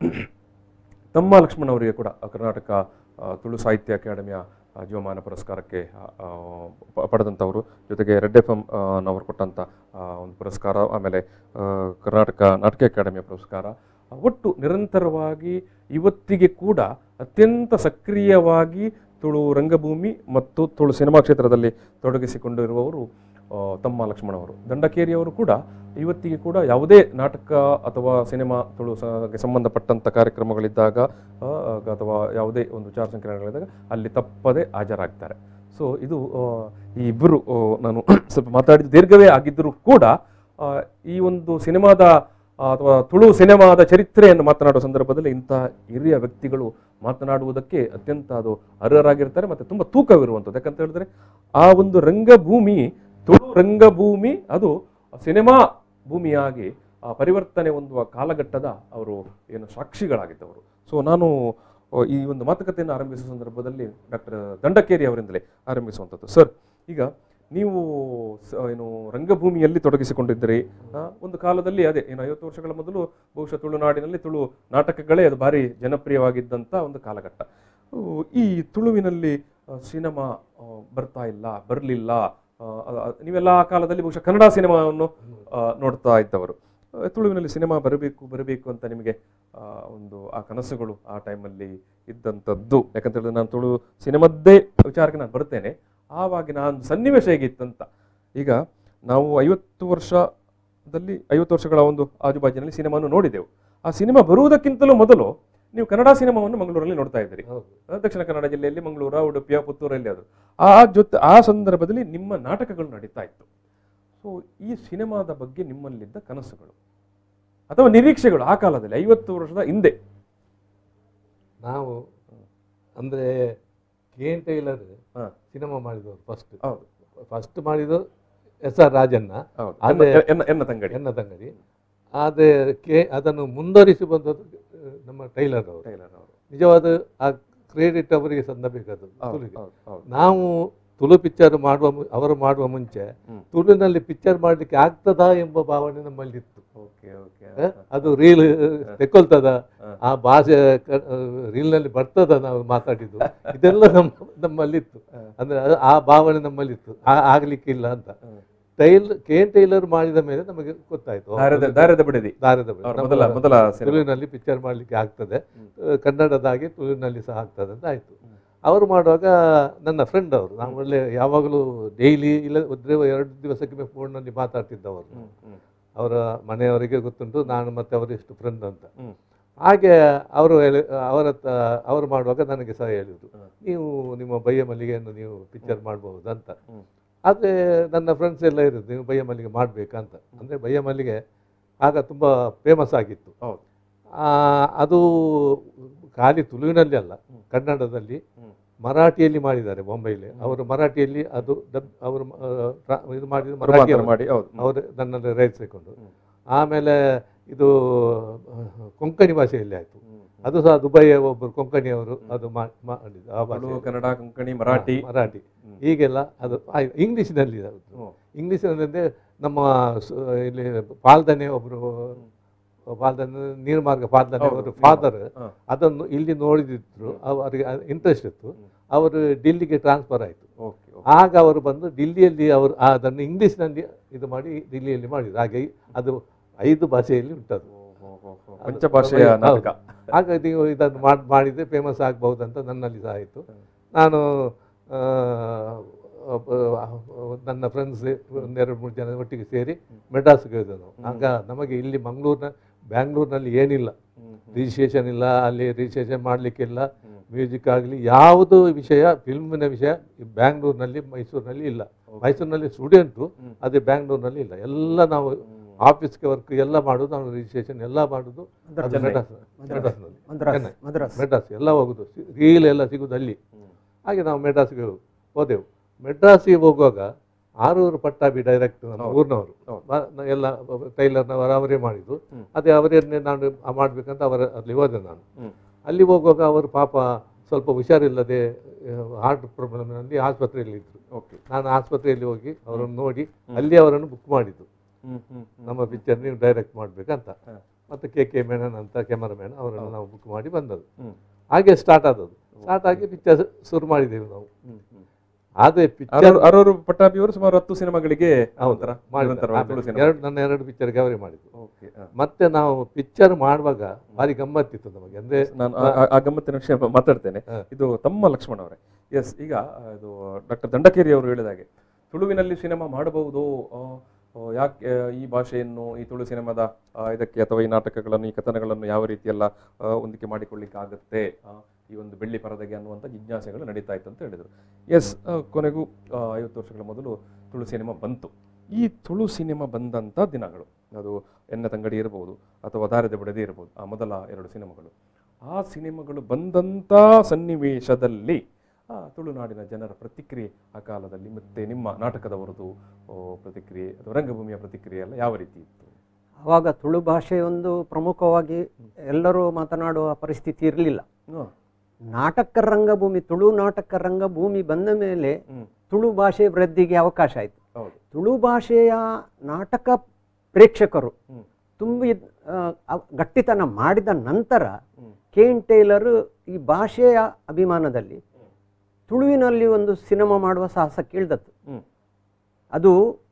ತಮ್ಮ ಲಕ್ಷ್ಮಣ್ ಅವರಿಗೆ ಕೂಡ ಆ, ಕರ್ನಾಟಕ ಆ, ತುಳು ಸಾಹಿತ್ಯ ಅಕಾಡೆಮಿಯ ಆ, ಜೀವಮಾನ ಪುರಸ್ಕಾರಕ್ಕೆ ಆ, ಆ, ಪ- ಪಡೆದಂಥವರು ಜೊತೆಗೆ ರೆಡ್ ಎಫ್ ಎಮ್ ನವರು ಕೊಟ್ಟಂಥ ಆ, ಒಂದು ಪುರಸ್ಕಾರ ಆಮೇಲೆ ಆ, ಕರ್ನಾಟಕ ನಾಟಕ ಅಕಾಡೆಮಿಯ ಪುರಸ್ಕಾರ ಆ, ಒಟ್ಟು ನಿರಂತರವಾಗಿ ಇವತ್ತಿಗೆ ಕೂಡ ಅತ್ಯಂತ ಸಕ್ರಿಯವಾಗಿ ತುಳು ರಂಗಭೂಮಿ ಮತ್ತು ತುಳು ಸಿನಿಮಾ ಕ್ಷೇತ್ರದಲ್ಲಿ ತೊಡಗಿಸಿಕೊಂಡಿರುವವರು ಆ, ತಮ್ಮ ಲಕ್ಷ್ಮಣ ಅವರು ದಂಡಕೇರಿಯವರು ಕೂಡ ಇವತ್ತಿಗೆ ಕೂಡ ಯಾವುದೇ ನಾಟಕ ಅಥವಾ ಸಿನಿಮಾ ತುಳು ಸ- ಸಂಬಂಧಪಟ್ಟಂಥ ಕಾರ್ಯಕ್ರಮಗಳಿದ್ದಾಗ ಆ, ಅಥವಾ ಯಾವುದೇ ಒಂದು ವಿಚಾರ ಸಂಕಿರಣಗಳಿದ್ದಾಗ ಅಲ್ಲಿ ತಪ್ಪದೆ ಹಾಜರಾಗ್ತಾರೆ ಸೊ ಇದು ಆ, ಈ ಇಬ್ಬರು ಆ, ನಾನು ಸ್ವಲ್ಪ ಮಾತಾಡಿದ ದೀರ್ಘವೇ ಆಗಿದ್ದರೂ ಕೂಡ ಆ, ಈ ಒಂದು ಸಿನಿಮಾದ ಆ, ಅಥವಾ ತುಳು ಸಿನಿಮಾದ ಚರಿತ್ರೆಯನ್ನು ಮಾತನಾಡುವ ಸಂದರ್ಭದಲ್ಲಿ ಇಂಥ ಹಿರಿಯ ವ್ಯಕ್ತಿಗಳು ಮಾತನಾಡುವುದಕ್ಕೆ ಅತ್ಯಂತ ಅದು ಅರ್ಹರಾಗಿರ್ತಾರೆ ಮತ್ತೆ ತುಂಬಾ ತೂಕವಿರುವಂಥದ್ದು ಯಾಕಂತ ಹೇಳಿದ್ರೆ ಆ ಒಂದು ರಂಗಭೂಮಿ ತುಳು ರಂಗಭೂಮಿ ಅದು ಸಿನಿಮಾ ಭೂಮಿಯಾಗಿ ಆ ಪರಿವರ್ತನೆ ಹೊಂದುವ ಕಾಲಘಟ್ಟದ ಅವರು ಏನು ಸಾಕ್ಷಿಗಳಾಗಿದ್ದವರು ಸೊ ನಾನು ಆ, ಈ ಒಂದು ಮಾತುಕತೆಯನ್ನು ಆರಂಭಿಸುವ ಸಂದರ್ಭದಲ್ಲಿ ಡಾಕ್ಟರ್ ದಂಡಕೇರಿ ಅವರಿಂದಲೇ ಆರಂಭಿಸುವಂಥದ್ದು ಸರ್ ಈಗ ನೀವು ಸ- ಏನು ರಂಗಭೂಮಿಯಲ್ಲಿ ತೊಡಗಿಸಿಕೊಂಡಿದ್ದರೆ ಆ, ಒಂದು ಕಾಲದಲ್ಲಿ ಅದೇ ಏನು ಐವತ್ತು ವರ್ಷಗಳ ಮೊದಲು ಬಹುಶಃ ತುಳುನಾಡಿನಲ್ಲಿ ತುಳು ನಾಟಕಗಳೇ ಅದು ಭಾರಿ ಜನಪ್ರಿಯವಾಗಿದ್ದಂಥ ಒಂದು ಕಾಲಘಟ್ಟ ಆ, ಈ ತುಳುವಿನಲ್ಲಿ ಆ, ಸಿನಿಮಾ ಆ, ಬರ್ತಾ ಇಲ್ಲ ಬರಲಿಲ್ಲ ನೀವೆಲ್ಲ ಆ ಕಾಲದಲ್ಲಿ ಬಹುಶಃ ಕನ್ನಡ ಸಿನಿಮಾವನ್ನು ಆ, ನೋಡ್ತಾ ಇದ್ದವರು ಆ, ತುಳುವಿನಲ್ಲಿ ಸಿನಿಮಾ ಬರಬೇಕು ಬರಬೇಕು ಅಂತ ನಿಮಗೆ ಆ, ಒಂದು ಆ ಕನಸುಗಳು ಆ ಟೈಮಲ್ಲಿ ಇದ್ದಂಥದ್ದು ಯಾಕಂತ ಹೇಳಿದ್ರೆ ನಾನು ತುಳು ಸಿನಿಮಾದ್ದೇ ವಿಚಾರಕ್ಕೆ ನಾನು ಬರ್ತೇನೆ ಆವಾಗಿನ ಆ ಒಂದು ಸನ್ನಿವೇಶ ಹೇಗಿತ್ತಂತ ಈಗ ನಾವು ಐವತ್ತು ವರ್ಷದಲ್ಲಿ ಐವತ್ತು ವರ್ಷಗಳ ಒಂದು ಆಜುಬಾಜಿನಲ್ಲಿ ಸಿನಿಮಾನು ನೋಡಿದೆವು ಆ ಸಿನಿಮಾ ಬರುವುದಕ್ಕಿಂತಲೂ ಮೊದಲು ನೀವು ಕನ್ನಡ ಸಿನಿಮಾವನ್ನು ಮಂಗಳೂರಲ್ಲಿ ನೋಡ್ತಾ ಇದ್ದೀರಿ ಹೌದು ಆ, ದಕ್ಷಿಣ ಕನ್ನಡ ಜಿಲ್ಲೆಯಲ್ಲಿ ಮಂಗಳೂರು ಉಡುಪಿಯ ಪುತ್ತೂರಲ್ಲಿ ಅದು ಆ ಜೊತೆ ಆ ಸಂದರ್ಭದಲ್ಲಿ ನಿಮ್ಮ ನಾಟಕಗಳು ನಡೀತಾ ಇತ್ತು ಸೊ ಈ ಸಿನಿಮಾದ ಬಗ್ಗೆ ನಿಮ್ಮಲ್ಲಿದ್ದ ಕನಸುಗಳು ಅಥವಾ ನಿರೀಕ್ಷೆಗಳು ಆ ಕಾಲದಲ್ಲಿ ಐವತ್ತು ವರ್ಷದ ಹಿಂದೆ ನಾವು ಅಂದ್ರೆ ಕೆ ಎನ್ ಟೈಲರ್ ಹಾ. ಸಿನಿಮಾ ಮಾಡಿದವರು ಫಸ್ಟ್ ಹೌದು ಫಸ್ಟ್ ಮಾಡಿದ್ದು ಎಸ್ ಆರ್ ರಾಜಣ್ಣ ಹೌದು ಅದೇ- ಎನ್ನ- ಎನ್ನ ಎನ್ನ ತಂಗಡಿ ಎನ್ನ ತಂಗಡಿ ಆದರೆ ಕೆ ಅದನ್ನು ಮುಂದುವರಿಸಿ ಬಂದದ್ದು ಆ, ನಮ್ಮ ಟೈಲರ್ ಅವರು ಟೈಲರ್ ಅವರು ನಿಜವಾದ ಆ ಕ್ರೆಡಿಟ್ ಅವರಿಗೆ ಸಂದಬೇಕಾದ್ದು ಹೌದು ತುಳುಗೆ ಹೌದು ಹೌದು ನಾವು ತುಳು ಪಿಕ್ಚರ್ ಮಾಡುವ ಮು- ಅವರು ಮಾಡುವ ಮುಂಚೆ ಹ್ಮ್. ತುಳುವಿನಲ್ಲಿ ಪಿಕ್ಚರ್ ಮಾಡಲಿಕ್ಕೆ ಆಗ್ತದಾ ಎಂಬ ಭಾವನೆ ನಮ್ಮಲ್ಲಿತ್ತು ಓಕೆ ಓಕೆ ಆ, ಅದು ರೀಲ್ ತೆಕ್ಕೊಳ್ತದ ಹಾ. ಆ ಭಾಷೆ ಕ- ಆ, ರೀಲ್ನಲ್ಲಿ ಬರ್ತದ ನಾವು ಮಾತಾಡಿದ್ದು ಇದೆಲ್ಲ ನಮ್ಮ ನಮ್ಮಲ್ಲಿತ್ತು ಹಾ. ಅಂದ್ರೆ ಅದು- ಆ ಭಾವನೆ ನಮ್ಮಲ್ಲಿತ್ತು ಆ- ಆಗ್ಲಿಕ್ಕಿಲ್ಲ ಅಂತ ಹ್ಮ್. ಟೈಲ್ ಕೆ ಎನ್ ಟೈಲರ್ ಮಾಡಿದ ಮೇಲೆ ನಮಗೆ ಗೊತ್ತಾಯ್ತು ದಾರದ ದಾರದ ಬಿಡದಿ ದಾರದ ಬಳಿ. ಅವ್ರ ನಮ್ಮ ಮೊದಲ ಮೊದಲ ಸಿನಿಮಾ ತುಳುವಿನಲ್ಲಿ ಪಿಕ್ಚರ್ ಮಾಡಲಿಕ್ಕೆ ಆಗ್ತದೆ ಹ್ಮ್. ಆ, ಕನ್ನಡದಾಗಿ ತುಳುವಿನಲ್ಲಿ ಸಹ ಆಗ್ತದೆ ಅಂತ ಆಯ್ತು ಹ್ಮ್. ಅವರು ಮಾಡುವಾಗ ನನ್ನ ಫ್ರೆಂಡ್ ಅವರು ನಾವು ಒಳ್ಳೆ ಯಾವಾಗಲೂ ಡೈಲಿ ಇಲ್ಲ ಇದ್ರೆ ಎರಡು ದಿವಸಕ್ಕೆ ಫೋನ್ನಲ್ಲಿ ಮಾತಾಡ್ತಿದ್ದವರು ಹ್ಮ್, ಹ್ಮ್, ಅವರ ಮನೆಯವರಿಗೆ ಗೊತ್ತುಂಟು ನಾನು ಮತ್ತೆ ಅವರು ಎಷ್ಟು ಫ್ರೆಂಡ್ ಅಂತ ಹ್ಮ್. ಹಾಗೆ ಅವರು ಹೇಳಿ ಅವರ ಹತ್ರ ಅವರು ಮಾಡುವಾಗ ನನಗೆ ಸಹ ಹೇಳಿದರು ಹ್ಮ್. ನೀವು ನಿಮ್ಮ ಬಯ್ಯ ಮಲ್ಲಿಗೆಯನ್ನು ನೀವು ಪಿಕ್ಚರ್ ಮಾಡಬಹುದು ಅಂತ ಹ್ಮ್. ಆದರೆ ನನ್ನ ಫ್ರೆಂಡ್ಸ್ ಎಲ್ಲ ಇರೋದು ನೀವು ಬಯ್ಯ ಮಲ್ಲಿಗೆ ಮಾಡಬೇಕಂತ ಅಂದರೆ ಬಯ್ಯ ಮಲ್ಲಿಗೆ ಆಗ ತುಂಬ ಫೇಮಸ್ ಆಗಿತ್ತು ಹೌದು ಆ, ಅದು ಖಾಲಿ ತುಳುವಿನಲ್ಲಿ ಅಲ್ಲ ಹ್ಮ್. ಕನ್ನಡದಲ್ಲಿ ಹ್ಮ್. ಮರಾಠಿಯಲ್ಲಿ ಮಾಡಿದ್ದಾರೆ ಬೊಂಬೈಲಿ ಅವರು ಮರಾಠಿಯಲ್ಲಿ ಅದು ಡಬ್ ಅವರು ಆ, ಟ್ರಾ- ಇದು ಮಾಡಿದ ಮರಾಠಿ ರೂಪಾಂತರ ಮಾಡಿ ಹೌದು ಹ್ಮ್. ಅವರು ನನ್ನಲ್ಲಿ ರೈಸಿಕೊಂಡು ಹ್ಮ್. ಆಮೇಲೆ ಇದು ಆ, ಕೊಂಕಣಿ ಭಾಷೆಯಲ್ಲಿ ಆಯಿತು ಹ್ಮ್, ಹ್ಮ್. ಅದು ಸಹ ದುಬೈಯ ಒಬ್ಬರು ಕೊಂಕಣಿಯವರು ಅದು ಮಾ- ಮಾಡಿದ್ದು ಆ ತುಳು ಭಾಷೆ ಕನ್ನಡ ಕೊಂಕಣಿ ಮರಾಠಿ ಹಾ, ಮರಾಠಿ ಹ್ಮ್. ಹೀಗೆಲ್ಲ ಅದು ಆಯ್ತು ಇಂಗ್ಲೀಷಿನಲ್ಲಿ ಅದು ಹ್ಮ್. ಇಂಗ್ಲೀಷಿನಲ್ಲಿ ನಮ್ಮ ಸ- ಇಲ್ಲಿ ಪಾಲ್ದನೆ ಒಬ್ಬರು ಪಾಲ್ದನೆ ನೀರ್ಮಾರ್ಗ ಪಾಲ್ದನೆ ಹೌದು, ಅವರು ನೀರ್ಮಾರ್ಗ. ಫಾದರ್ ಹಾ. ಅದನ್ನು ಇಲ್ಲಿ ನೋಡಿದಿದ್ರು ಅವರಿಗೆ ಇಂಟ್ರೆಸ್ಟ್ ಇತ್ತು ಹ್ಮ್. ಅವರು ಡಿಲ್ಲಿಗೆ ಟ್ರಾನ್ಸ್ಫರ್ ಆಯಿತು ಓಕೆ ಓಕೆ. ಆಗ ಅವರು ಬಂದು ಡಿಲ್ಲಿಯಲ್ಲಿ ಅವರು ಅದನ್ನು ಇಂಗ್ಲೀಷ್ನಲ್ಲಿ ಇದು ಮಾಡಿ ದಿಲ್ಲಿಯಲ್ಲಿ ಮಾಡಿದ್ರು ಹಾಗೆ ಅದು ಐದು ಭಾಷೆಯಲ್ಲಿ ಉಂಟದು ಓ, ಹೋ, ಹೋ, ಹೋ. ಪಂಚಭಾಷೆಯ ಹೌದು. ನಾಟಕ ಆಗ ನೀವು ಇದನ್ನು ಮಾಡಿ ಮಾಡಿದರೆ ಫೇಮಸ್ ಆಗ್ಬಹುದು ಅಂತ ನನ್ನಲ್ಲಿ ಸಹ ಆಯಿತು ಹ್ಮ್. ನಾನು ಆ, ಒಬ್ಬ- ನನ್ನ ಫ್ರೆಂಡ್ಸ್ ಒಂದೆರಡು ಮೂರು ಜನ ಒಟ್ಟಿಗೆ ಸೇರಿ ಮೆಡ್ರಾಸ್ಗೆ ಹೋದೆವು ನಾವು ಆಗ ನಮಗೆ ಇಲ್ಲಿ ಮಂಗಳೂರಿನ ಬ್ಯಾಂಗ್ಳೂರಿನಲ್ಲಿ ಏನಿಲ್ಲ ಹ್ಮ್, ಹ್ಮ್, ರಿಜಿಸ್ಟ್ರೇಷನ್ ಇಲ್ಲ ಅಲ್ಲಿ ರಿಜಿಸ್ಟ್ರೇಷನ್ ಮಾಡಲಿಕ್ಕಿಲ್ಲ ಹ್ಮ್. ಮ್ಯೂಸಿಕ್ ಆಗಲಿ ಯಾವುದು ವಿಷಯ ಫಿಲ್ಮಿನ ವಿಷಯ ಈ ಬ್ಯಾಂಗ್ಳೂರಿನಲ್ಲಿ ಮೈಸೂರಿನಲ್ಲಿ ಇಲ್ಲ ಮೈಸೂರಿನಲ್ಲಿ ಸ್ಟೂಡೆಂಟು ಹ್ಮ್. ಅದೇ ಬ್ಯಾಂಗ್ಳೂರಿನಲ್ಲಿ ಇಲ್ಲ ಎಲ್ಲ ನಾವು ಹ್ಮ್. ಆಫೀಸ್ಗೆ ವರ್ಕ್ ಎಲ್ಲ ಮಾಡೋದು ನಾವು ರಿಜಿಸ್ಟ್ರೇಷನ್ ಎಲ್ಲ ಮಾಡೋದು ಅದು ಚೆನ್ನೈ. ಮೆಡ್ರಾಸ್ ಮೆಡ್ರಾಸ್ನಲ್ಲಿ ಮದ್ರಾಸ್ ಚೆನ್ನೈ. ಮದ್ರಾಸ್ ಮೆಡ್ರಾಸ್ ಎಲ್ಲ ಹೋಗುದು ರೀಲ್ ಎಲ್ಲ ಸಿಗುದು ಅಲ್ಲಿ ಹ್ಮ್. ಹಾಗೆ ನಾವು ಮೆಡ್ರಾಸ್ಗೆ ಹೋದೆವು ಮೆಡ್ರಾಸಿಗೆ ಹೋಗುವಾಗ ಆರೂರು ಪಟ್ಟಾಭಿ ಡೈರೆಕ್ಟ್ ನಮ್ಮ ಹೌದು. ಊರಿನವರು ಹೌದು. ಮ- ನ- ಎಲ್ಲ ಟೈಲರ್ನವರು ಅವರೇ ಮಾಡಿದ್ದು ಹ್ಮ್. ಅದೇ ಅವರನ್ನೇ ನಾನು ಮಾಡಬೇಕಂತ ಅವರ ಅಲ್ಲಿ ಹೋದೆ ನಾನು ಹ್ಮ್. ಅಲ್ಲಿ ಹೋಗುವಾಗ ಅವರು ಪಾಪ ಸ್ವಲ್ಪ ಹುಷಾರಿಲ್ಲದೆ ಹಾರ್ಟ್ ಪ್ರಾಬ್ಲಮ್ನಲ್ಲಿ ಆಸ್ಪತ್ರೆಯಲ್ಲಿ ಇದ್ದರು ಓಕೆ ನಾನು ಆಸ್ಪತ್ರೆಯಲ್ಲಿ ಹೋಗಿ ಅವರನ್ನು ನೋಡಿ ಅಲ್ಲಿ ಅವರನ್ನು ಬುಕ್ ಮಾಡಿದ್ದು ಹ್ಮ್, ಹ್ಮ್, ಹ್ಮ್. ನಮ್ಮ ಪಿಕ್ಚರ್ ನೀವು ಡೈರೆಕ್ಟ್ ಮಾಡಬೇಕಂತ ಹ. ಮತ್ತು ಕೆ ಕೆ ಮೆನನ್ ಅಂತ ಕ್ಯಾಮರಾಮ್ಯಾನ್ ಅವರನ್ನು ನಾವು ಬುಕ್ ಮಾಡಿ ಬಂದದ್ದು ಹ್ಮ್. ಹಾಗೆ ಸ್ಟಾರ್ಟ್ ಆದದ್ದು ಸ್ಟಾರ್ಟ್ ಆಗಿ ಪಿಕ್ಚರ್ ಶುರು ಮಾಡಿದ್ದೇವೆ ನಾವು ಹ್ಮ್, ಹ್ಮ್. ಆದರೆ ಪಿಕ್ಚರ್ ಅರೂರು ಅರೂರು ಪಟ್ಟಾಭಿಯವರು ಸುಮಾರು ಹತ್ತು ಸಿನಿಮಾಗಳಿಗೆ ಒಂಥರ ನಿರಂತರವಾಗಿ ತುಳು ಸಿನಿಮಾ. ಎರಡು ನನ್ನ ಎರಡು ಪಿಕ್ಚರ್ಗೆ ಅವರೇ ಮಾಡಿದ್ದು ಓಕೆ ಹ. ಮತ್ತೆ ನಾವು ಪಿಕ್ಚರ್ ಮಾಡುವಾಗ ಭಾರಿ ಗಮ್ಮತ್ತಿತ್ತು ನಮಗೆ ಅಂದ್ರೆ ನಾನು ಆ- ಆ- ಆ ಗಮ್ಮತ್ತಿನ ವಿಷಯ ಮಾತಾಡ್ತೇನೆ ಹ. ಇದು ತಮ್ಮ ಲಕ್ಷ್ಮಣ್ ಅವರೇ ಎಸ್ ಈಗ ಆ, ಇದು ಡಾಕ್ಟರ್ ದಂಡಕೇರಿ ಅವರು ಹೇಳಿದ ಹಾಗೆ ತುಳುವಿನಲ್ಲಿ ಸಿನಿಮಾ ಮಾಡಬಹುದು ಆ, ಆ, ಯಾಕೆ ಆ, ಈ ಭಾಷೆಯನ್ನು ಈ ತುಳು ಸಿನಿಮಾದ ಆ, ಇದಕ್ಕೆ ಅಥವಾ ಈ ನಾಟಕಗಳನ್ನು ಈ ಕಥನಗಳನ್ನು ಯಾವ ರೀತಿಯೆಲ್ಲ ಆ, ಹೊಂದಿಕೆ ಮಾಡಿಕೊಳ್ಳಿಕ್ಕೆ ಆಗುತ್ತೆ ಆ, ಈ ಒಂದು ಬೆಳ್ಳಿ ಪರದೆಗೆ ಅನ್ನುವಂಥ ಜಿಜ್ಞಾಸೆಗಳು ನಡೀತಾ ಇತ್ತು ಅಂತ ಹೇಳಿದರು ಎಸ್ ಕೊನೆಗೂ ಆ, ಐವತ್ತು ವರ್ಷಗಳ ಮೊದಲು ತುಳು ಸಿನಿಮಾ ಬಂತು ಈ ತುಳು ಸಿನಿಮಾ ಬಂದಂಥ ದಿನಗಳು ಅದು ಎನ್ನ ತಂಗಡಿ ಇರ್ಬೋದು ಅಥವಾ ದಾರದ ಬಡದಿ ಇರ್ಬೋದು ಆ ಮೊದಲ ಎರಡು ಸಿನಿಮಾಗಳು ಆ ಸಿನಿಮಾಗಳು ಬಂದಂಥ ಸನ್ನಿವೇಶದಲ್ಲಿ ಆ ತುಳುನಾಡಿನ ಜನರ ಪ್ರತಿಕ್ರಿಯೆ ಆ ಕಾಲದಲ್ಲಿ ಮತ್ತೆ ನಿಮ್ಮ ನಾಟಕದವರದು ಓ, ಪ್ರತಿಕ್ರಿಯೆ ಅಥವಾ ರಂಗಭೂಮಿಯ ಪ್ರತಿಕ್ರಿಯೆ ಎಲ್ಲ ಯಾವ ರೀತಿ ಇತ್ತು ಆವಾಗ ತುಳು ಭಾಷೆ ಒಂದು ಪ್ರಮುಖವಾಗಿ ಎಲ್ಲರೂ ಮಾತನಾಡುವ ಪರಿಸ್ಥಿತಿ ಇರಲಿಲ್ಲ ಹ್ಮ್. ನಾಟಕ ರಂಗಭೂಮಿ ತುಳು ನಾಟಕ ರಂಗಭೂಮಿ ಬಂದ ಮೇಲೆ ಹ್ಮ್. ತುಳು ಭಾಷೆ ವೃದ್ಧಿಗೆ ಅವಕಾಶ ಆಯಿತು ಹೌದು ತುಳು ಭಾಷೆಯ ನಾಟಕ ಪ್ರೇಕ್ಷಕರು ಹ್ಮ್. ತುಂಬಿ ಆ, ಅವ್- ಗಟ್ಟಿತನ ಮಾಡಿದ ನಂತರ ಹ್ಮ್. ಕೆ ಎನ್ ಟೈಲರ್ ಈ ಭಾಷೆಯ ಅಭಿಮಾನದಲ್ಲಿ ತುಳುವಿನಲ್ಲಿ ಒಂದು ಸಿನಿಮಾ ಮಾಡುವ ಸಾಹಸಕ್ಕೆ ಇಳ್ದದ್ದು ಹ್ಮ್. ಅದು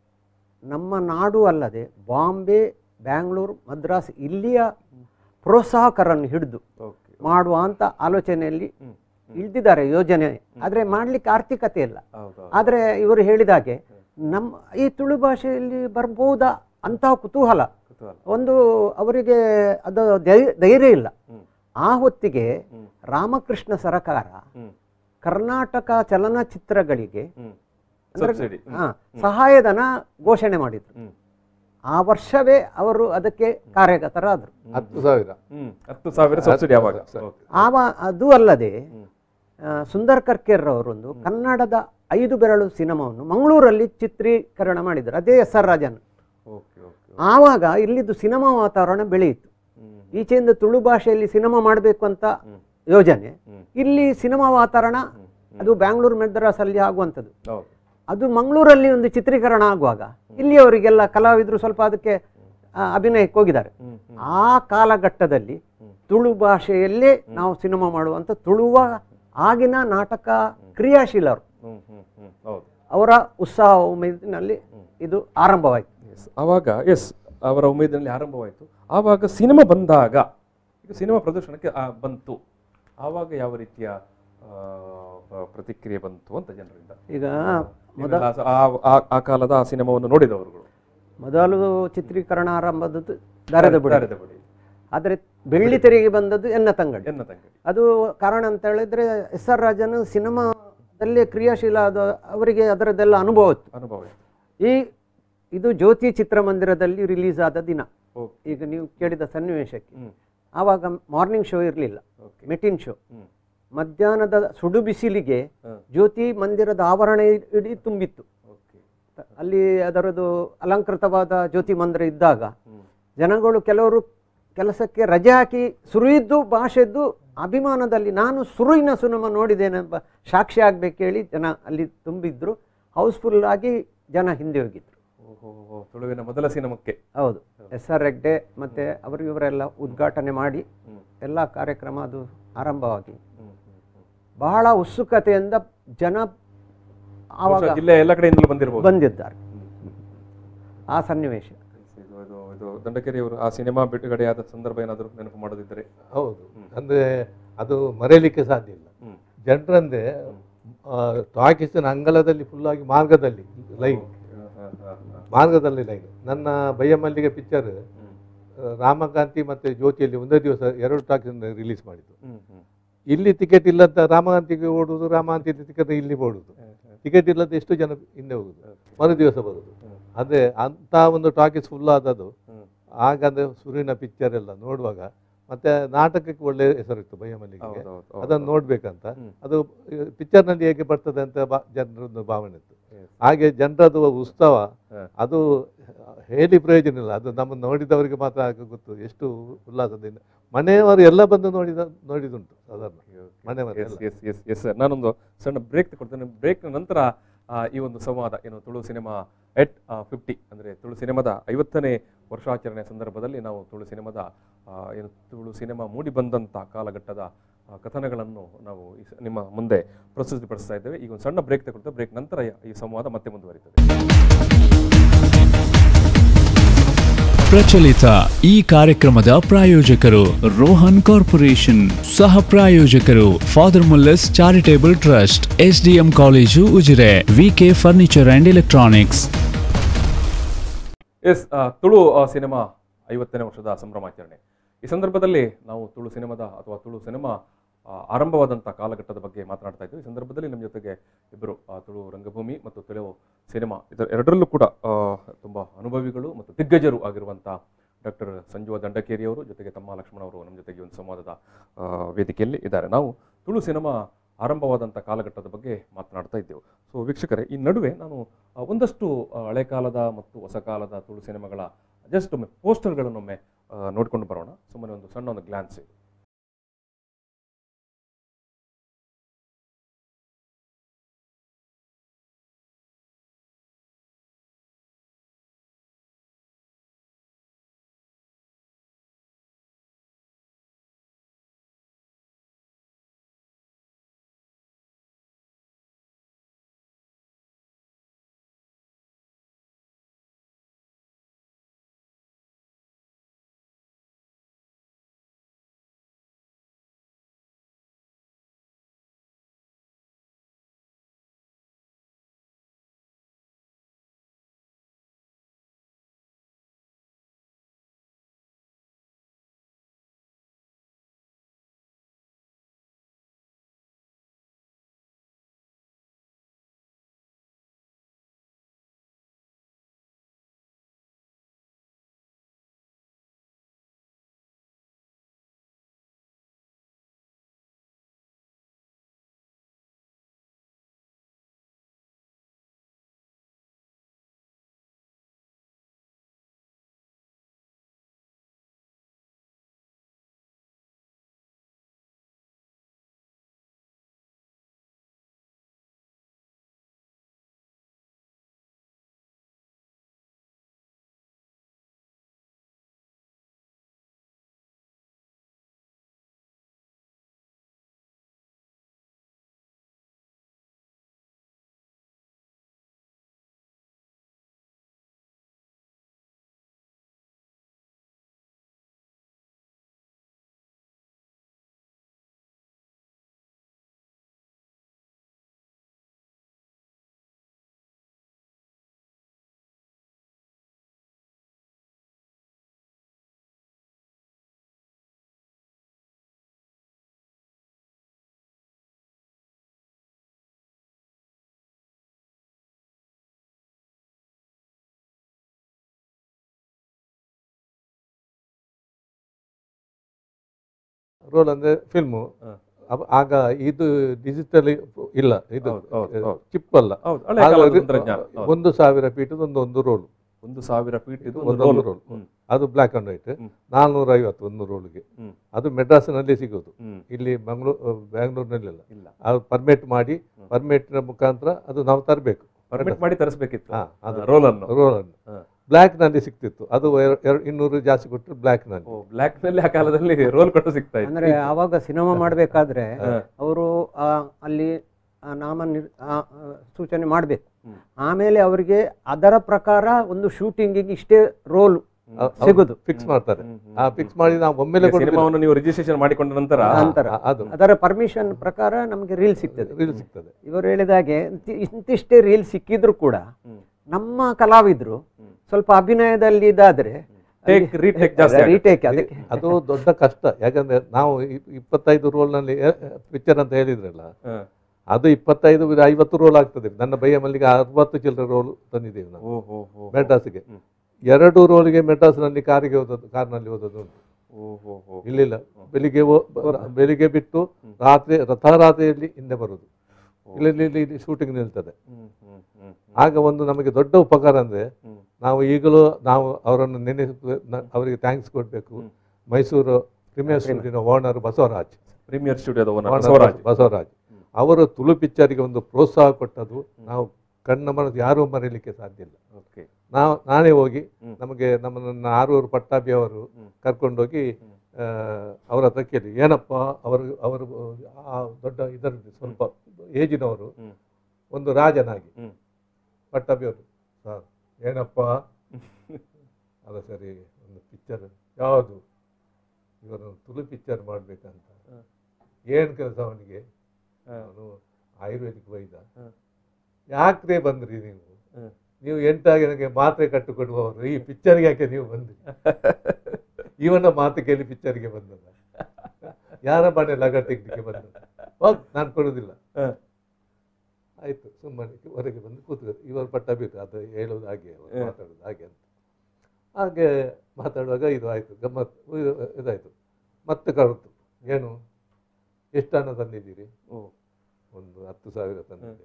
ನಮ್ಮ ನಾಡು ಅಲ್ಲದೆ ಬಾಂಬೆ ಬ್ಯಾಂಗ್ಳೂರು ಮದ್ರಾಸ್ ಇಲ್ಲಿಯ ಪ್ರೋತ್ಸಾಹಕರನ್ನು ಹಿಡಿದು ಓಕೆ ಮಾಡುವ ಅಂತ ಆಲೋಚನೆಯಲ್ಲಿ ಹ್ಮ್. ಇಳ್ದಿದ್ದಾರೆ ಯೋಜನೆ ಆದರೆ ಮಾಡಲಿಕ್ಕೆ ಆರ್ಥಿಕತೆ ಇಲ್ಲ ಹೌದು ಆದರೆ ಇವರು ಹೇಳಿದಾಗೆ ನಮ್ಮ ಈ ತುಳು ಭಾಷೆಯಲ್ಲಿ ಬರ್ಬೋದಾ ಅಂತಹ ಕುತೂಹಲ ಕುತೂಹಲ ಒಂದು ಅವರಿಗೆ ಅದು ಧೈ- ಧೈರ್ಯ ಇಲ್ಲ ಹ್ಮ್. ಆ ಹೊತ್ತಿಗೆ ಹ್ಮ್. ರಾಮಕೃಷ್ಣ ಸರಕಾರ ಹ್ಮ್. ಕರ್ನಾಟಕ ಚಲನಚಿತ್ರಗಳಿಗೆ ಹ್ಮ್. ಅಂದ್ರೆ- ಸಬ್ಸಿಡಿ ಹ್ಮ್. ಹಾ, ಸಹಾಯಧನ ಘೋಷಣೆ ಮಾಡಿದ್ರು ಹ್ಮ್. ಆ ವರ್ಷವೇ ಅವರು ಅದಕ್ಕೆ ಕಾರ್ಯಗತರಾದರು ಹತ್ತು ಸಾವಿರ ಹ್ಮ್. ಹತ್ತು ಸಾವಿರ ಸಬ್ಸಿಡಿ ಯಾವಾಗ ಸರಿ. ಓಕೆ. ಆವ ಅದು ಅಲ್ಲದೆ ಹ್ಮ್. ಆ, ಸುಂದರ್ ಕರ್ಕೇರ್ ಅವರೊಂದು ಕನ್ನಡದ ಐದು ಬೆರಳು ಸಿನಿಮಾವನ್ನು ಮಂಗಳೂರಲ್ಲಿ ಚಿತ್ರೀಕರಣ ಮಾಡಿದರು ಅದೇ S R Rajan okay okay ಆವಾಗ ಇಲ್ಲಿದ್ದು ಸಿನಿಮಾ ವಾತಾವರಣ ಬೆಳೆಯಿತು ಹ್ಮ್. ಈಚೆಯಿಂದ ತುಳು ಭಾಷೆಯಲ್ಲಿ ಸಿನಿಮಾ ಮಾಡಬೇಕು ಅಂತ ಹ್ಮ್. ಯೋಜನೆ ಹ್ಮ್. ಇಲ್ಲಿ ಸಿನಿಮಾ ವಾತಾವರಣ ಅದು ಬ್ಯಾಂಗ್ಳೂರು ಮೆಡ್ರಾಸಲ್ಲಿ ಆಗುವಂಥದ್ದು ಹೌದು ಅದು ಮಂಗಳೂರಲ್ಲಿ ಒಂದು ಚಿತ್ರೀಕರಣ ಆಗುವಾಗ ಇಲ್ಲಿಯವರಿಗೆಲ್ಲ ಕಲಾವಿದರು ಸ್ವಲ್ಪ ಅದಕ್ಕೆ ಆ, ಅಭಿನಯಕ್ಕೆ ಹೋಗಿದ್ದಾರೆ ಹ್ಮ್. ಹ್ಮ್. ಆ ಕಾಲಘಟ್ಟದಲ್ಲಿ ತುಳು ಭಾಷೆಯಲ್ಲೇ ನಾವು ಸಿನಿಮಾ ಮಾಡುವಂಥ ತುಳುವ ಆಗಿನ ನಾಟಕ ಕ್ರಿಯಾಶೀಲರು ಹ್ಮ್. ಹ್ಮ್. ಹ್ಮ್. ಹೌದು ಅವರ ಉತ್ಸಾಹ ಉಮೇದಿನಲ್ಲಿ ಇದು ಆರಂಭವಾಯಿತು ಎಸ್ ಆವಾಗ ಎಸ್ ಅವರ ಉಮೇದಿನಲ್ಲಿ ಆರಂಭವಾಯಿತು ಆವಾಗ ಸಿನಿಮಾ ಬಂದಾಗ ಈಗ ಸಿನಿಮಾ ಪ್ರದರ್ಶನಕ್ಕೆ ಆ, ಬಂತು ಆವಾಗ ಯಾವ ರೀತಿಯ ಆ, ಆ, ಪ್ರತಿಕ್ರಿಯೆ ಬಂತು ಅಂತ ಜನರಿಂದ ಈಗ ನೀವೆಲ್ಲ ಆ- ಆ- ಆ ಕಾಲದ ಆ ಸಿನಿಮಾವನ್ನು ನೋಡಿದವರುಗಳು ಮೊದಲು ಚಿತ್ರೀಕರಣ ಆರಂಭದದ್ದು ದಾರದ ಬುಡ ದಾರದ ಬಡಿ ಆದರೆ ಬೆಳ್ಳಿ ತೆರೆಗೆ ಬಂದದ್ದು ಎನ್ನ ತಂಗಡಿ ಎನ್ನ ತಂಗಡಿ ಅದು ಕಾರಣ ಅಂತ ಹೇಳಿದ್ರೆ ಎಸ್ ಆರ್ ರಾಜನ್ ಸಿನಿಮಾದಲ್ಲೇ ಕ್ರಿಯಾಶೀಲ ಆದ ಅವರಿಗೆ ಅದರದ್ದೆಲ್ಲ ಅನುಭವ ಇತ್ತು ಅನುಭವ ಇತ್ತು ಈ ಇದು ಜ್ಯೋತಿ ಚಿತ್ರಮಂದಿರದಲ್ಲಿ ರಿಲೀಸ್ ಆದ ದಿನ ಓಕೆ ಈಗ ನೀವು ಕೇಳಿದ ಸನ್ನಿವೇಶಕ್ಕೆ ಹ್ಮ್ ಆವಾಗ ಮಾರ್ನಿಂಗ್ ಶೋ ಇರಲಿಲ್ಲ ಓಕೆ ಮೆಟಿನ್ ಶೋ ಹ್ಮ್ ಮಧ್ಯಾಹ್ನದ ಸುಡು ಬಿಸಿಲಿಗೆ ಹ್ಮ್. ಜ್ಯೋತಿ ಮಂದಿರದ ಆವರಣ ಇ- ಇಡೀ ತುಂಬಿತ್ತು ಓಕೆ ಅಲ್ಲಿ ಅದರದ್ದು ಅಲಂಕೃತವಾದ ಜ್ಯೋತಿ ಮಂದಿರ ಇದ್ದಾಗ ಹ್ಮ್ ಜನಗಳು ಕೆಲವರು ಕೆಲಸಕ್ಕೆ ರಜೆ ಹಾಕಿ ಸುರುಯಿದ್ದು ಭಾಷೆದ್ದು ಅಭಿಮಾನದಲ್ಲಿ ನಾನು ಸುರುವಿನ ಸಿನಿಮಾ ನೋಡಿದ್ದೇನೆ ಎಂಬ ಸಾಕ್ಷಿ ಆಗ್ಬೇಕು ಹೇಳಿ ಜನ ಅಲ್ಲಿ ತುಂಬಿದ್ರು ಹೌಸ್ಫುಲ್ ಆಗಿ ಜನ ಹಿಂದೆ ಹೋಗಿದ್ರು ಓಹೋ ತುಳುವಿನ ಮೊದಲ ಸಿನಿಮಕ್ಕೆ ಹೌದು ಎಸ್ ಆರ್ ಹೆಗ್ಡೆ ಮತ್ತು ಅವರು ಇವರೆಲ್ಲ ಉದ್ಘಾಟನೆ ಮಾಡಿ ಹ್ಮ್ ಎಲ್ಲ ಕಾರ್ಯಕ್ರಮ ಅದು ಆರಂಭವಾಗಿ ಹ್ಮ್ ಹ್ಮ್ ಹ್ಮ್ ಬಹಳ ಉತ್ಸುಕತೆಯಿಂದ ಜನ ಆವಾಗ ಬಹುಶಃ ಜಿಲ್ಲೆಯ ಎಲ್ಲ ಕಡೆಯಿಂದಲೂ ಬಂದಿರಬಹುದು ಬಂದಿದ್ದಾರೆ ಆ ಸನ್ನಿವೇಶ ಇದು ಇದು ಇದು ದಂಡಕೆರೆಯವರು ಆ ಸಿನಿಮಾ ಬಿಡುಗಡೆಯಾದ ಸಂದರ್ಭ ಏನಾದರೂ ನೆನಪು ಮಾಡೋದಿದ್ದರೆ ಹೌದು ಅಂದ್ರೆ ಅದು ಮರೆಯಲಿಕ್ಕೆ ಸಾಧ್ಯ ಇಲ್ಲ ಹ್ಮ್ ಜನರಂದ್ರೆ ಟಾಕೀಸಿನ ಅಂಗಳದಲ್ಲಿ ಫುಲ್ಲಾಗಿ ಮಾರ್ಗದಲ್ಲಿ ಲೈನ್ ಹಾ, ಹಾ, ಹಾ, ಹಾ. ಮಾರ್ಗದಲ್ಲಿ ಲೈನ್ ನನ್ನ ಬಯ್ಯ ಮಲ್ಲಿಗೆ ಪಿಕ್ಚರ್ ಹ್ಮ್ ರಾಮಕಾಂತಿ ಮತ್ತೆ ಜ್ಯೋತಿಯಲ್ಲಿ ಒಂದೇ ದಿವಸ ಎರಡು ಟಾಕೀಸ್ ರಿಲೀಸ್ ಮಾಡಿದ್ದು ಹ್ಮ್ ಹ್ಮ್ ಇಲ್ಲಿ ಟಿಕೆಟ್ ಇಲ್ಲ ಅಂತ ರಾಮಕಾಂತಿಗೆ ಓಡುದು ರಾಮಕಾಂತಿ ಟಿಕೆಟ್ ಇಲ್ಲಿ ಓಡುದು ಟಿಕೆಟ್ ಇಲ್ಲದ ಎಷ್ಟು ಜನ ಹಿಂದೆ ಹೋಗುದು ಮರು ದಿವಸ ಬರುದು ಅದೇ ಅಂತ ಒಂದು ಟಾಕೀಸ್ ಫುಲ್ ಆದದ್ದು ಹ್ಮ್ ಹಾಗಾದ್ರೆ ಸುರಿನ ಪಿಕ್ಚರ್ ಎಲ್ಲ ನೋಡುವಾಗ ಮತ್ತೆ ನಾಟಕಕ್ಕೆ ಒಳ್ಳೆ ಹೆಸರಿತ್ತು ಬಯ್ಯ ಮಲ್ಲಿಗೆಗೆ ಹೌದು, ಹೌದು, ಹೌದು. ಅದನ್ನು ನೋಡ್ಬೇಕಂತ ಹ್ಮ್. ಅದು ಪಿಕ್ಚರ್ನಲ್ಲಿ ಹೇಗೆ ಬರ್ತದೆ ಅಂತ ಬಾ ಜನರದ್ದು ಭಾವನೆ ಇತ್ತು Yes. ಹಾಗೆ ಜನರದು ಉತ್ಸವ ಹ. ಅದು ಹೇಳಿ ಪ್ರಯೋಜನ ಇಲ್ಲ ಅದು ನಮ್ಮನ್ನು ನೋಡಿದವರಿಗೆ ಮಾತ್ರ ಆಗ ಗೊತ್ತು ಎಷ್ಟು ಉಲ್ಲಾಸದಿಂದ ಮನೆಯವರು ಎಲ್ಲ ಬಂದು ನೋಡಿದ ನೋಡಿದುಂಟು ಸಾಧಾರಣ ಮನೆಯವರು ಎಸ್ ಎಲ್ಲ ಎಸ್ ಎಸ್ ಎಸ್ ಸರ್ ನಾನೊಂದು ಸಣ್ಣ ಬ್ರೇಕ್ ತಗೊಳ್ತೇನೆ ಬ್ರೇಕ್ನ ನಂತರ ಆ, ಈ ಒಂದು ಸಂವಾದ ಏನು ತುಳು ಸಿನಿಮಾ ಎಟ್ ಫಿಫ್ಟಿ ಅಂದರೆ ತುಳು ಸಿನಿಮಾದ ಐವತ್ತನೇ ವರ್ಷಾಚರಣೆ ಸಂದರ್ಭದಲ್ಲಿ ನಾವು ತುಳು ಸಿನಿಮಾದ ಆ, ಏನು ತುಳು ಸಿನಿಮಾ ಮೂಡಿ ಬಂದಂಥ ಕಾಲಘಟ್ಟದ ಆ, ಕಥನಗಳನ್ನು ನಾವು ಈ ಸ- ನಿಮ್ಮ ಮುಂದೆ ಪ್ರಸ್ತುತಿಪಡಿಸ್ತಾ ಇದ್ದೇವೆ ಈಗ ಒಂದು ಸಣ್ಣ ಬ್ರೇಕ್ ತಗೊಳ್ತೇವೆ ಬ್ರೇಕ್ ನಂತರ ಈ ಸಂವಾದ ಮತ್ತೆ ಮುಂದುವರಿತದೆ ಪ್ರಚಲಿತ ಈ ಕಾರ್ಯಕ್ರಮದ ಪ್ರಾಯೋಜಕರು ರೋಹನ್ ಕಾರ್ಪೊರೇಷನ್ ಸಹ ಪ್ರಾಯೋಜಕರು father Mullers charitable trust SDM college Ujire VK furniture and electronics yes ಆ, ತುಳು ಆ, ಸಿನಿಮಾ ಐವತ್ತನೇ ವರ್ಷದ ಸಂಭ್ರಮಾಚರಣೆ ಈ ಸಂದರ್ಭದಲ್ಲಿ ನಾವು ತುಳು ಸಿನಿಮಾದ ಅಥವಾ ತುಳು ಸಿನಿಮಾ ಆ, ಆರಂಭವಾದಂಥ ಕಾಲಘಟ್ಟದ ಬಗ್ಗೆ ಮಾತನಾಡ್ತಾ ಇದ್ವಿ ಈ ಸಂದರ್ಭದಲ್ಲಿ ನಮ್ಮ ಜೊತೆಗೆ ಇಬ್ಬರು ಆ, ತುಳು ರಂಗಭೂಮಿ ಮತ್ತು ತುಳು ಸಿನಿಮಾ ಇದರ ಎರಡರಲ್ಲೂ ಕೂಡ ಆ, ತುಂಬ ಅನುಭವಿಗಳು ಮತ್ತು ದಿಗ್ಗಜರು ಆಗಿರುವಂಥ ಡಾಕ್ಟರ್ ಸಂಜುವ ದಂಡಕೇರಿ ಅವರು ಜೊತೆಗೆ ತಮ್ಮ ಲಕ್ಷ್ಮಣ ಅವರು ನಮ್ಮ ಜೊತೆಗೆ ಒಂದು ಸಂವಾದದ ಆ, ವೇದಿಕೆಯಲ್ಲಿ ಇದ್ದಾರೆ ನಾವು ತುಳು ಸಿನಿಮಾ ಆರಂಭವಾದಂಥ ಕಾಲಘಟ್ಟದ ಬಗ್ಗೆ ಮಾತನಾಡ್ತಾ ಇದ್ದೆವು ಸೊ ವೀಕ್ಷಕರೇ ಈ ನಡುವೆ ನಾನು ಆ, ಒಂದಷ್ಟು ಆ, ಹಳೆ ಕಾಲದ ಮತ್ತು ಹೊಸ ಕಾಲದ ತುಳು ಸಿನಿಮಾಗಳ ಜಸ್ಟ್ ಒಮ್ಮೆ ಪೋಸ್ಟರ್ಗಳನ್ನೊಮ್ಮೆ ಆ, ನೋಡ್ಕೊಂಡು ಬರೋಣ ಸುಮ್ಮನೆ ಒಂದು ಸಣ್ಣ ಒಂದು ಗ್ಲಾನ್ಸ್ ಇದು ರೋಲ್ ಅಂದ್ರೆ ಫಿಲ್ಮು ಹ. ಆಗ ಇದು ಡಿಜಿಟಲ್ ಇಲ್ಲ ಇದು ಹೌದು, ಹೌದು, ಹೌದು. ಚಿಪ್ ಅಲ್ಲ ಹೌದು ಹಳೆ ಆಗ ಕಾಲದ ರಿ- ತಂತ್ರಜ್ಞಾನ ಹೌದು. ಒಂದು ಸಾವಿರ ಫೀಟದ ಒಂದು ಒಂದು ರೋಲ್ ಒಂದು ಸಾವಿರ ಫೀಟ್ ಇದು ಒಂದು ಒಂದೊಂದು ರೋಲ್ ರೋಲ್ ಅದು ಬ್ಲ್ಯಾಕ್ ಅಂಡ್ ವೈಟ್ ಹ್ಮ್. ನಾಲ್ನೂರ ಐವತ್ತು ಒಂದು ರೋಲ್ಗೆ ಹ್ಮ್. ಅದು ಮೆಡ್ರಾಸ್ನಲ್ಲಿ ಸಿಗೋದು ಹ್ಮ್ ಇಲ್ಲಿ ಮಂಗಳೂರು ಬ್ಯಾಂಗ್ಳೂರ್ನಲ್ಲಿಲ್ಲ ಇಲ್ಲ ಅದು ಪರ್ಮಿಟ್ ಮಾಡಿ ಪರ್ಮಿಟ್ನ ಮುಖಾಂತರ ಅದು ನಾವು ತರಬೇಕು ಪರ್ಮಿಟ್ ಮಾಡಿ ತರಿಸ್ಬೇಕಿತ್ತು ಹಾ, ಅದು ರೋಲ್ ಅನ್ನು ರೋಲ್ ಅನ್ನು ಹಾ. ಬ್ಲ್ಯಾಕ್ ನಲ್ಲಿ ಸಿಕ್ತಿತ್ತು ಅದು ಎರ- ಎರ- ಇನ್ನೂರು ಜಾಸ್ತಿ ಕೊಟ್ಟರು ಬ್ಲ್ಯಾಕ್ ನಲ್ಲಿ ಓ ಬ್ಲ್ಯಾಕ್ ನಲ್ಲಿ ಆ ಕಾಲದಲ್ಲಿ ರೋಲ್ ಕೊಟ್ಟು ಸಿಗ್ತಾ ಇತ್ತು ಅಂದ್ರೆ ಆವಾಗ ಸಿನಿಮಾ ಮಾಡಬೇಕಾದ್ರೆ ಹಾ. ಅವರು ಅಲ್ಲಿ ಆ ನಾಮ ನಿರ್ ಆ, ಆ, ಸೂಚನೆ ಮಾಡಬೇಕು ಹ್ಮ್. ಆಮೇಲೆ ಅವರಿಗೆ ಅದರ ಪ್ರಕಾರ ಒಂದು ಶೂಟಿಂಗಿಗೆ ಇಷ್ಟೇ ರೋಲ್ ಅ- ಅವ್ರು ಸಿಗುದು ಫಿಕ್ಸ್ ಮಾಡ್ತಾರೆ ಹ್ಮ್, ಹ್ಮ್, ಆ ಫಿಕ್ಸ್ ಮಾಡಿ ನಾವು ಒಮ್ಮೆಲೆ ಈಗ ಸಿನಿಮಾವನ್ನು ನೀವು ರಿಜಿಸ್ಟ್ರೇಷನ್ ಮಾಡಿಕೊಂಡ ನಂತರ ನಂತರ ಅದು ಅದರ ಪರ್ಮಿಷನ್ ಪ್ರಕಾರ ನಮಗೆ ರೀಲ್ ಸಿಗ್ತದೆ ರೀಲ್ ಸಿಗ್ತದೆ ಇವರು ಹೇಳಿದಾಗೆ ಇಂತಿ- ಇಂತಿಷ್ಟೇ ರೀಲ್ ಸಿಕ್ಕಿದ್ರು ಕೂಡ ಹ್ಮ್. ನಮ್ಮ ಕಲಾವಿದರು ಹ್ಮ್. ಸ್ವಲ್ಪ ಅಭಿನಯದಲ್ಲಿ ಇದಾದ್ರೆ Take, retake ಜಾಸ್ತಿ ಆಗುತ್ತೆ. ರೀಟೇಕ್ ಅದಕ್ಕೆ ಅದು ದೊಡ್ಡ ಕಷ್ಟ ಯಾಕಂದ್ರೆ ನಾವು ಇ- ಇಪ್ಪತ್ತೈದು ರೋಲ್ ನಲ್ಲಿ ಪಿಕ್ಚರ್ ಅಂತ ಹೇಳಿದ್ರಲ್ಲ ಹ. ಅದು ಇಪ್ಪತ್ತೈದು ಇದು ಐವತ್ತು ರೋಲ್ ಆಗ್ತದೆ ನನ್ನ ಬೈಯ ಮಲ್ಲಿಗೆ ಅರವತ್ತು ಚಿಲ್ಲರೆ ರೋಲ್ ತಂದಿದ್ದೇವೆ ನಾವು ಓ ಹೋ ಹೋ ಮೆಡ್ರಾಸ್ಗೆ ಹ್ಮ್. ಎರಡು ರೋಲ್ಗೆ ಮೆಡ್ರಾಸ್ನಲ್ಲಿ ಕಾರಿಗೆ ಹೋದದ್ದು ಕಾರ್ನಲ್ಲಿ ಹೋದದ್ದು ಉಂಟು ಓ ಹೋ ಹೋ ಇಲ್ಲಿಲ್ಲ ಬೆಳಿಗ್ಗೆ ಹೋ- ಬೆಳಿಗ್ಗೆ ಬಿಟ್ಟು ರಾತ್ರಿ ರಥರಾತ್ರಿಯಲ್ಲಿ ಹಿಂದೆ ಬರುದು ಇಲ್ಲಿ ಇಲ್ಲಿ- ಇಲ್ಲಿ ಶೂಟಿಂಗ್ ನಿಲ್ತದೆ ಹ್ಮ್ ಹ್ಮ್ ಹ್ಮ್ ಆಗ ಒಂದು ನಮಗೆ ದೊಡ್ಡ ಉಪಕಾರ ಅಂದ್ರೆ ಹ್ಮ್. ನಾವು ಈಗಲೂ ನಾವು ಅವರನ್ನು ನೆನೆಸ ಅವರಿಗೆ ಥ್ಯಾಂಕ್ಸ್ ಕೊಡಬೇಕು ಮೈಸೂರು ಪ್ರೀಮಿಯರ್ ಸ್ಟುಡಿಯೋನ ಓನರ್ ಬಸವರಾಜ್ ಪ್ರೀಮಿಯರ್ ಸ್ಟುಡಿಯೋದ ಓನರ್ ಓನರ್ ಬಸವರಾಜ್ ಬಸವರಾಜ್ ಅವರು ತುಳು ಪಿಕ್ಚರಿಗೆ ಒಂದು ಪ್ರೋತ್ಸಾಹ ಕೊಟ್ಟದು ನಾವು ಕಣ್ಣ ಮನಸ್ಸು ಯಾರೂ ಮರೀಲಿಕ್ಕೆ ಸಾಧ್ಯ ಇಲ್ಲ ಓಕೆ ನಾವು ನಾನೇ ಹೋಗಿ ಹ್ಮ್. ನಮಗೆ ನಮ್ಮನ್ನ ಆರೂರು ಪಟ್ಟಾಭಿ ಅವರು ಹ್ಮ್. ಕರ್ಕೊಂಡೋಗಿ ಆ, ಅವ್ರ ಹತ್ರ ಕೇಳಿ ಏನಪ್ಪ ಅವರು ಅವರು ಆ ದೊಡ್ಡ ಇದರಲ್ಲಿ ಸ್ವಲ್ಪ ಏಜಿನವರು ಹ್ಮ್. ಒಂದು ರಾಜನಾಗಿ ಹ್ಮ್. ಪಟ್ಟಾಭಿ ಅವರು ಸರ್ ಏನಪ್ಪ ಅಲ್ಲ ಸರಿ ಒಂದು ಪಿಕ್ಚರ್ ಯಾವುದು ಇವರು ತುಳು ಪಿಕ್ಚರ್ ಮಾಡ್ಬೇಕಂತ ಹ. ಏನು ಕೆಲಸ ಅವನಿಗೆ ಹ. ಅವನು ಆಯುರ್ವೇದಿಕ್ ವೈದ್ಯ ಹ. ಯಾಕ್ರೆ ಬಂದ್ರಿ ನೀವು ಹ. ನೀವು ಎಂಟಾಗಿ ನನಗೆ ಮಾತ್ರೆ ಕಟ್ಟು ಕೊಡುವವರು ಈ ಪಿಕ್ಚರ್ಗೆ ಯಾಕೆ ನೀವು ಬಂದ್ರಿ ಇವನ ಮಾತು ಕೇಳಿ ಪಿಕ್ಚರ್ಗೆ ಬಂದದ ಯಾರ ಮನೆ ಲಗ ತೆಗ್ಲಿಕ್ಕೆ ಬಂದ ಹೋಗ್ ನಾನು ಕೊಡುದಿಲ್ಲ ಹ. ಆಯ್ತು ಸುಮ್ಮನೆ ಹೊರಗೆ ಬಂದು ಕೂತ್ಕೊಂಡು ಇವರು ಪಟ್ಟಾಭಿಪ್ರಾಯ ಅದು ಹೇಳೋದು ಹಾಗೆ ಅವ್ರು ಹ. ಮಾತಾಡೋದು ಹಾಗೆ ಅಂತ ಹಾಗೆ ಮಾತಾಡುವಾಗ ಇದು ಆಯ್ತು ಗಮ್ಮತ್ತು ಇದು ಇದಾಯ್ತು ಮತ್ತೆ ಕರೆತು ಏನು ಎಷ್ಟು ಹಣ ತಂದಿದ್ದೀರಿ ಓ ಒಂದು ಹತ್ತು ಸಾವಿರ ತಂದಿದ್ದೆ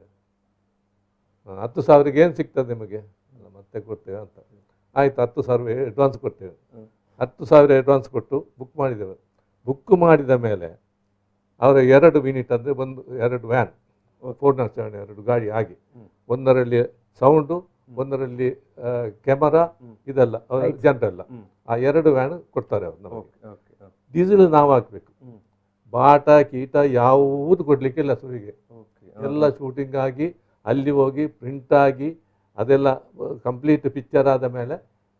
ಹ, ಹತ್ತು ಸಾವಿರಕ್ಕೆ ಏನು ಸಿಗ್ತದೆ ನಿಮಗೆ ಅಲ್ಲ, ಮತ್ತೆ ಕೊಡ್ತೇವೆ ಅಂತ ಆಯ್ತು ಹತ್ತು ಸಾವಿರ ಅಡ್ವಾನ್ಸ್ ಕೊಡ್ತೇವೆ ಹ್ಮ್. ಹತ್ತು ಸಾವಿರ ಅಡ್ವಾನ್ಸ್ ಕೊಟ್ಟು ಬುಕ್ ಮಾಡಿದ್ದೇವೆ ಬುಕ್ ಮಾಡಿದ ಮೇಲೆ ಅವರ ಎರಡು ಮಿನಿಟ್ ಅಂದರೆ ಒಂದು ಎರಡು ವ್ಯಾನ್ ಫೋರ್ ನಾಟ್ ಸೆವೆನ್ ಎರಡು ಗಾಡಿ ಆಗಿ ಹ್ಮ್. ಒಂದರಲ್ಲಿ ಸೌಂಡು ಒಂದರಲ್ಲಿ ಕ್ಯಾಮರಾ ಹ್ಮ್. ಇದೆಲ್ಲ Lights. ಜನರೆಲ್ಲ ಹ್ಮ್. ಆ ಎರಡು ವ್ಯಾನ್ ಕೊಡ್ತಾರೆ ಅವ್ರು ನಮಗೆ ಓಕೆ ಓಕೆ ಹ. ಡೀಸೆಲ್ ನಾವು ಹಾಕಬೇಕು ಹ್ಮ್. ಬಾಟ ಕೀಟ ಯಾವುದು ಕೊಡ್ಲಿಕ್ಕಿಲ್ಲ ಸುರಿಗೆ ಓಕೆ ಹ. ಎಲ್ಲ ಶೂಟಿಂಗ್ ಆಗಿ ಅಲ್ಲಿ ಹೋಗಿ ಪ್ರಿಂಟ್ ಆಗಿ ಅದೆಲ್ಲ ಕಂಪ್ಲೀಟ್ ಪಿಕ್ಚರ್ ಆದ ಮೇಲೆ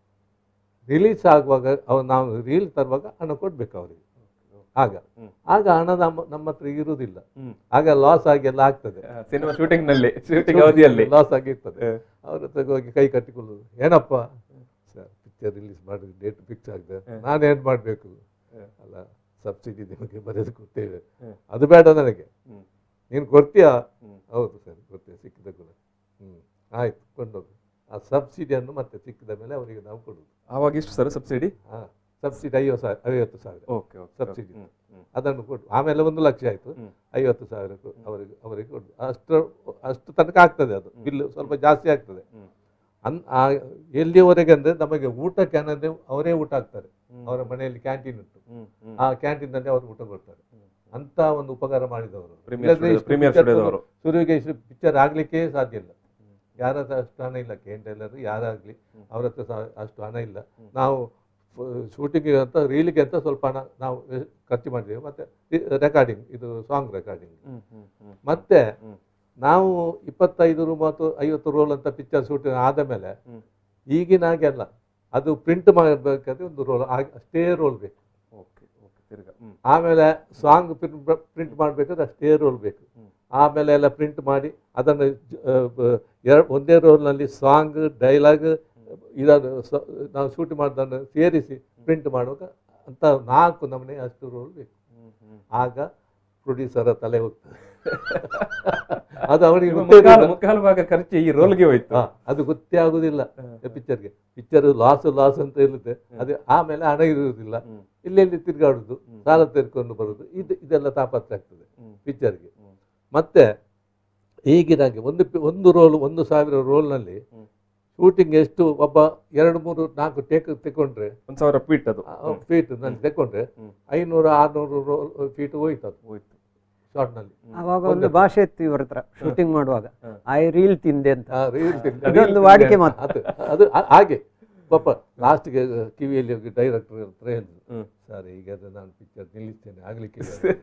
ರಿಲೀಸ್ ಆಗುವಾಗ ಅವ್ ನಾವು ರೀಲ್ ತರುವಾಗ ಹಣ ಕೊಡ್ಬೇಕು ಅವರಿಗೆ ಆಗ ಹ್ಮ್. ಆಗ ಹಣ ನಮ್ಮ ನಮ್ಮ ಹತ್ರ ಇರುವುದಿಲ್ಲ ಹ್ಮ್. ಆಗ ಲಾಸ್ ಆಗಿ ಎಲ್ಲ ಆಗ್ತದೆ ಹ, ಸಿನಿಮಾ ಶೂಟಿಂಗ್ ನಲ್ಲಿ ಶೂಟಿಂಗ್ ಅವಧಿಯಲ್ಲಿ ಲಾಸ್ ಆಗಿರ್ತದೆ ಹ. ಅವ್ರ ಹತ್ರ ಹೋಗಿ ಕೈ ಕಟ್ಟಿಕೊಳ್ಳೋದು ಏನಪ್ಪ ಸರ್ ಪಿಕ್ಚರ್ ರಿಲೀಸ್ ಮಾಡಿ ಡೇಟ್ ಫಿಕ್ಸ್ ಆಗಿದೆ ನಾನೇನು ಮಾಡಬೇಕು ಅಲ್ಲ ಸಬ್ಸಿಡಿ ನಿಮಗೆ ಬರೆದು ಕೊಡ್ತೇವೆ ಹ್ಮ್. ಅದು ಬೇಡ ನನಗೆ ಹ್ಮ್. ನೀನು ಕೊಡ್ತೀಯಾ ಹ್ಮ್. ಹೌದು ಸರ್ ಕೊಡ್ತೇವೆ ಸಿಕ್ಕಿದ ಕೂಡ ಹ್ಞೂ ಆಯ್ತು ಕೊಂಡೋಗು ಆ ಸಬ್ಸಿಡಿಯನ್ನು ಮತ್ತೆ ಸಿಕ್ಕಿದ ಮೇಲೆ ಅವರಿಗೆ ನಾವು ಕೊಡೋದು ಆವಾಗ ಎಷ್ಟು ಸರ್ ಸಬ್ಸಿಡಿ ಹಾಂ ಸಬ್ಸಿಡಿ ಐವತ್ತು ಸಾವಿರ ಐವತ್ತು ಸಾವಿರ ಓಕೆ ಓಕೆ Subsidy. ಹ್ಮ್, ಹ್ಮ್. ಅದನ್ನು ಕೊಟ್ಟು ಆಮೇಲೆ ಒಂದು ಲಕ್ಷ ಆಯಿತು ಹ್ಮ್. ಐವತ್ತು ಸಾವಿರ ಕೊ- ಅವರಿಗೆ ಅವರಿಗೆ ಕೊಡು ಅಷ್ಟು ಅಷ್ಟು ತನಕ ಆಗ್ತದೆ ಅದು ಬಿಲ್ ಸ್ವಲ್ಪ ಜಾಸ್ತಿ ಆಗ್ತದೆ ಹ್ಮ್. ಅನ್ ಆ ಎಲ್ಲಿಯವರೆಗೆ ಅಂದರೆ ನಮಗೆ ಊಟಕ್ಕೆ ಅನ್ನೋದೇ ಅವರೇ ಊಟ ಹಾಕ್ತಾರೆ ಹ್ಮ್. ಅವರ ಮನೆಯಲ್ಲಿ ಕ್ಯಾಂಟೀನ್ ಉಂಟು ಹ್ಮ್, ಹ್ಮ್. ಆ ಕ್ಯಾಂಟೀನಲ್ಲಿ ಅವರು ಊಟ ಕೊಡ್ತಾರೆ ಅಂತ ಒಂದು ಉಪಕಾರ ಮಾಡಿದವರು Premier ಇಲ್ಲದ್ರೆ studio- ಇಷ್ಟು Premier picture studioದವರು. ಶುರುವಿಗೆ ಇಷ್ಟು ಪಿಕ್ಚರ್ ಆಗ್ಲಿಕ್ಕೆ ಸಾಧ್ಯ ಇಲ್ಲ ಯಾರ ಹತ್ರ ಅಷ್ಟು ಹಣ ಇಲ್ಲ ಕೆ ಟೈಲರ್ ಯಾರಾಗಲಿ ಅವ್ರ ಹತ್ರ ಸಹ ಅಷ್ಟು ಹಣ ಇಲ್ಲ ನಾವು ಶೂಟಿಂಗಿಗೆ ಅಂತ ರೀಲಿಗೆ ಅಂತ ಸ್ವಲ್ಪ ಹಣ ನಾವು ಖರ್ಚು ಮಾಡಿದ್ದೇವೆ ಮತ್ತೆ ರೆಕಾರ್ಡಿಂಗ್ ಇದು ಸಾಂಗ್ ರೆಕಾರ್ಡಿಂಗ್ ಹ್ಮ್, ಹ್ಮ್, ಹ್ಮ್. ಮತ್ತೆ ಹ್ಮ್. ನಾವು ಇಪ್ಪತ್ತೈದು ಮೂವತ್ತು ಐವತ್ತು ರೋಲ್ ಅಂತ ಪಿಕ್ಚರ್ ಶೂಟಿಂಗ್ ಆದ ಮೇಲೆ ಹ್ಮ್. ಈಗಿನ ಹಾಗೆ ಅಲ್ಲ ಅದು ಪ್ರಿಂಟ್ ಮಾಡಬೇಕಾದ್ರೆ ಒಂದು ರೋಲ್ ಅಷ್ಟೇ ರೋಲ್ ಬೇಕು ಓಕೆ ಓಕೆ ತಿರ್ಗಾ ಹ್ಮ್ ಆಮೇಲೆ ಸಾಂಗ್ ಪ್ರಿಂಟ್ ಮಾಡಬೇಕಾದ್ರೆ ಅಷ್ಟೇ ರೋಲ್ ಬೇಕು ಹ್ಮ್. ಆಮೇಲೆ ಎಲ್ಲ ಪ್ರಿಂಟ್ ಮಾಡಿ ಅದನ್ನು ಎರಡು ಒಂದೇ ರೋಲ್ನಲ್ಲಿ ಸಾಂಗ್ ಡೈಲಾಗ್ ಇದನ್ನು ಸ- ನಾವು ಶೂಟ್ ಮಾಡಿದನ್ನು ಸೇರಿಸಿ ಪ್ರಿಂಟ್ ಮಾಡುವಾಗ ಅಂತ ನಾಲ್ಕು ನಮೂನೆ ಅಷ್ಟು ರೋಲ್ ಬೇಕು ಹ್ಮ್, ಹ್ಮ್. ಆಗ ಪ್ರೊಡ್ಯೂಸರ ತಲೆ ಹೋಗ್ತದೆ ಅದು ಅವನಿಗೆ ನಿಮ್ಮ ಗೊತ್ತೇ ಮುಕ್ಕಾಲು ಇರುವುದಿಲ್ಲ. ಮುಕ್ಕಾಲು ಭಾಗ ಖರ್ಚು ಈ ರೋಲ್ಗೆ ಹೋಯ್ತು ಹಾ, ಅದು ಗೊತ್ತೇ ಆಗುದಿಲ್ಲ ಪಿಕ್ಚರ್ಗೆ ಪಿಕ್ಚರ್ ಲಾಸ್ ಲಾಸ್ ಅಂತ ಇರುತ್ತೆ ಅದು ಆಮೇಲೆ ಹಣ ಇರುವುದಿಲ್ಲ ಹ್ಮ್. ಇಲ್ಲೆಲ್ಲಿ ತಿರುಗಾಡುದು ಸಾಲ ತೆರ್ಕೊಂಡು ಬರುದು ಇದು ಇದೆಲ್ಲ ತಾಪತ್ರೆ ಆಗ್ತದೆ ಹ್ಮ್. ಪಿಕ್ಚರ್ಗೆ ಹ್ಮ್. ಮತ್ತೆ ಈಗಿನಾಗೆ ಒಂದು ಪಿ- ಒಂದು ರೋಲ್ ಒಂದು ಸಾವಿರ ರೋಲ್ನಲ್ಲಿ ಹ್ಮ್. ಶೂಟಿಂಗ್ ಎಷ್ಟು ಒಬ್ಬ ಎರಡು ಮೂರು ನಾಲ್ಕು ಟೇಕ್ ತೆಕೊಂಡ್ರೆ ಒಂದ್ ಸಾವಿರ ಫೀಟ್ ಅದು ಫೀಟ್ ನಲ್ಲಿ ತೆಕೊಂಡ್ರೆ ಹ್ಮ್. ಐನೂರು ಆರ್ನೂರು ರೋಲ್ ಫೀಟ್ ಹೋಯ್ತು ಅದು ಹೋಯ್ತು ಶಾರ್ಟ್ನಲ್ಲಿ ಆವಾಗ ಒಂದು ಭಾಷೆ ಇತ್ತು ಇವ್ರ ಹತ್ರ ಶೂಟಿಂಗ್ ಮಾಡುವಾಗ ಹ. ಐ ರೀಲ್ ತಿಂದೆ ಅಂತ ಆ, reel ತೆಗ್ದು- ಇದೊಂದು ವಾಡಿಕೆ ಮಾತು ಅದು ಅದು ಆ- ಹಾಗೆ ಪಾಪ ಲಾಸ್ಟ್ಗೆ ಕಿವಿಯಲ್ಲಿ ಹೋಗಿ ಡೈರೆಕ್ಟರ್ ಹತ್ರ ಹೇಳಿದ್ರು ಹ್ಮ್. ಸರ್ ಈಗ ಅದು ನಾನು ಪಿಕ್ಚರ್ ನಿಲ್ಲಿಸ್ತೇನೆ ಆಗ್ಲಿಕ್ಕೆ